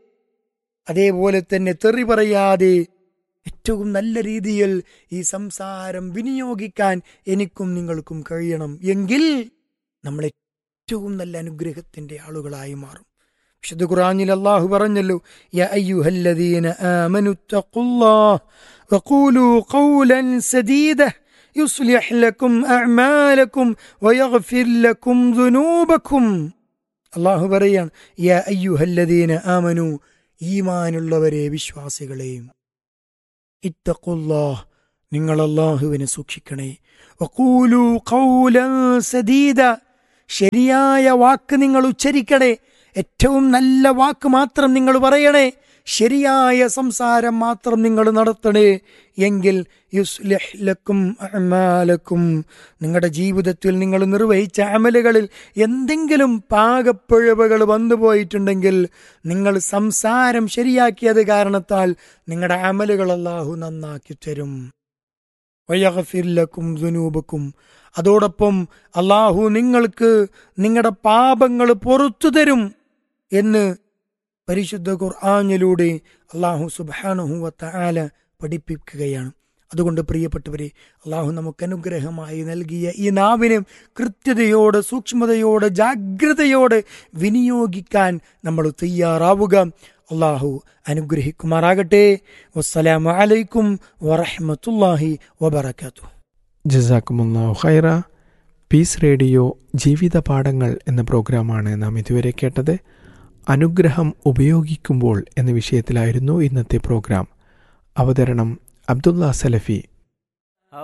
അതേപോലെ തന്നെ തെറി പറയാതെ ഏറ്റവും നല്ല രീതിയിൽ ഈ സംസാരം വിനിയോഗിക്കാൻ എനിക്കും നിങ്ങൾക്കും കഴിയണം എങ്കിൽ നമ്മൾ ഏറ്റവും നല്ല അനുഗ്രഹത്തിന്റെ ആളുകളായി മാറും വിശുദ്ധ ഖുർആനിൽ അല്ലാഹു പറഞ്ഞല്ലോ യാ അയ്യുഹല്ലദീന ആമനു തഖുല്ലാഹ് വഖൂലു ഖൗലൻ സദീദ يصلح لكم أعمالكم ويغفر لكم ذنوبكم അള്ളാഹു പറയാണ് യാ അയ്യുഹല്ലദീന ആമനു ഈമാനുള്ളവരെ വിശ്വാസികളെയും ഇത്തഖുല്ലാഹ് നിങ്ങൾ അള്ളാഹുവിനെ സൂക്ഷിക്കണേ വഖൂലു ഖൗലൻ സദീദ ശരിയായ വാക്ക് നിങ്ങൾ ഉച്ചരിക്കണേ ഏറ്റവും നല്ല വാക്ക് മാത്രം നിങ്ങൾ പറയണേ ശരിയായ സംസാരം മാത്രം നിങ്ങൾ നടത്തണേ എങ്കിൽ യുസ്ലിഹ് ലക്കും അഅമാലക്കും നിങ്ങളുടെ ജീവിതത്തിൽ നിങ്ങൾ നിർവഹിച്ച അമലുകളിൽ എന്തെങ്കിലും പാകപ്പിഴവുകൾ വന്നുപോയിട്ടുണ്ടെങ്കിൽ നിങ്ങൾ സംസാരം ശരിയാക്കിയത് കാരണത്താൽ നിങ്ങളുടെ അമലുകൾ അല്ലാഹു നന്നാക്കി തരും വയഗഫിർലക്കും ദുനൂബക്കും അതോടൊപ്പം അള്ളാഹു നിങ്ങൾക്ക് നിങ്ങളുടെ പാപങ്ങൾ പൊറത്തു തരും എന്ന് പരിശുദ്ധ ഖുർആാനിലൂടെ അള്ളാഹു സുബാനുഹുവത്ത ആല പഠിപ്പിക്കുകയാണ് അതുകൊണ്ട് പ്രിയപ്പെട്ടവരെ അള്ളാഹു നമുക്ക് അനുഗ്രഹമായി നൽകിയ ഈ നാവിനെ കൃത്യതയോടെ സൂക്ഷ്മതയോടെ ജാഗ്രതയോടെ വിനിയോഗിക്കാൻ നമ്മൾ തയ്യാറാവുക അള്ളാഹു അനുഗ്രഹിക്കുമാറാകട്ടെ വസ്സലാമു അലൈക്കും വറഹമത്തല്ലാഹി വബർക്കാത്തു ജസാക്കുമുല്ലാഹു ഖൈറ പീസ് റേഡിയോ ജീവിത പാഠങ്ങൾ എന്ന പ്രോഗ്രാമാണ് നാം ഇതുവരെ കേട്ടത് അനുഗ്രഹം ഉപയോഗിക്കുമ്പോൾ എന്ന വിഷയത്തിലായിരുന്നു ഇന്നത്തെ പ്രോഗ്രാം അവതരണം അബ്ദുള്ള സലഫി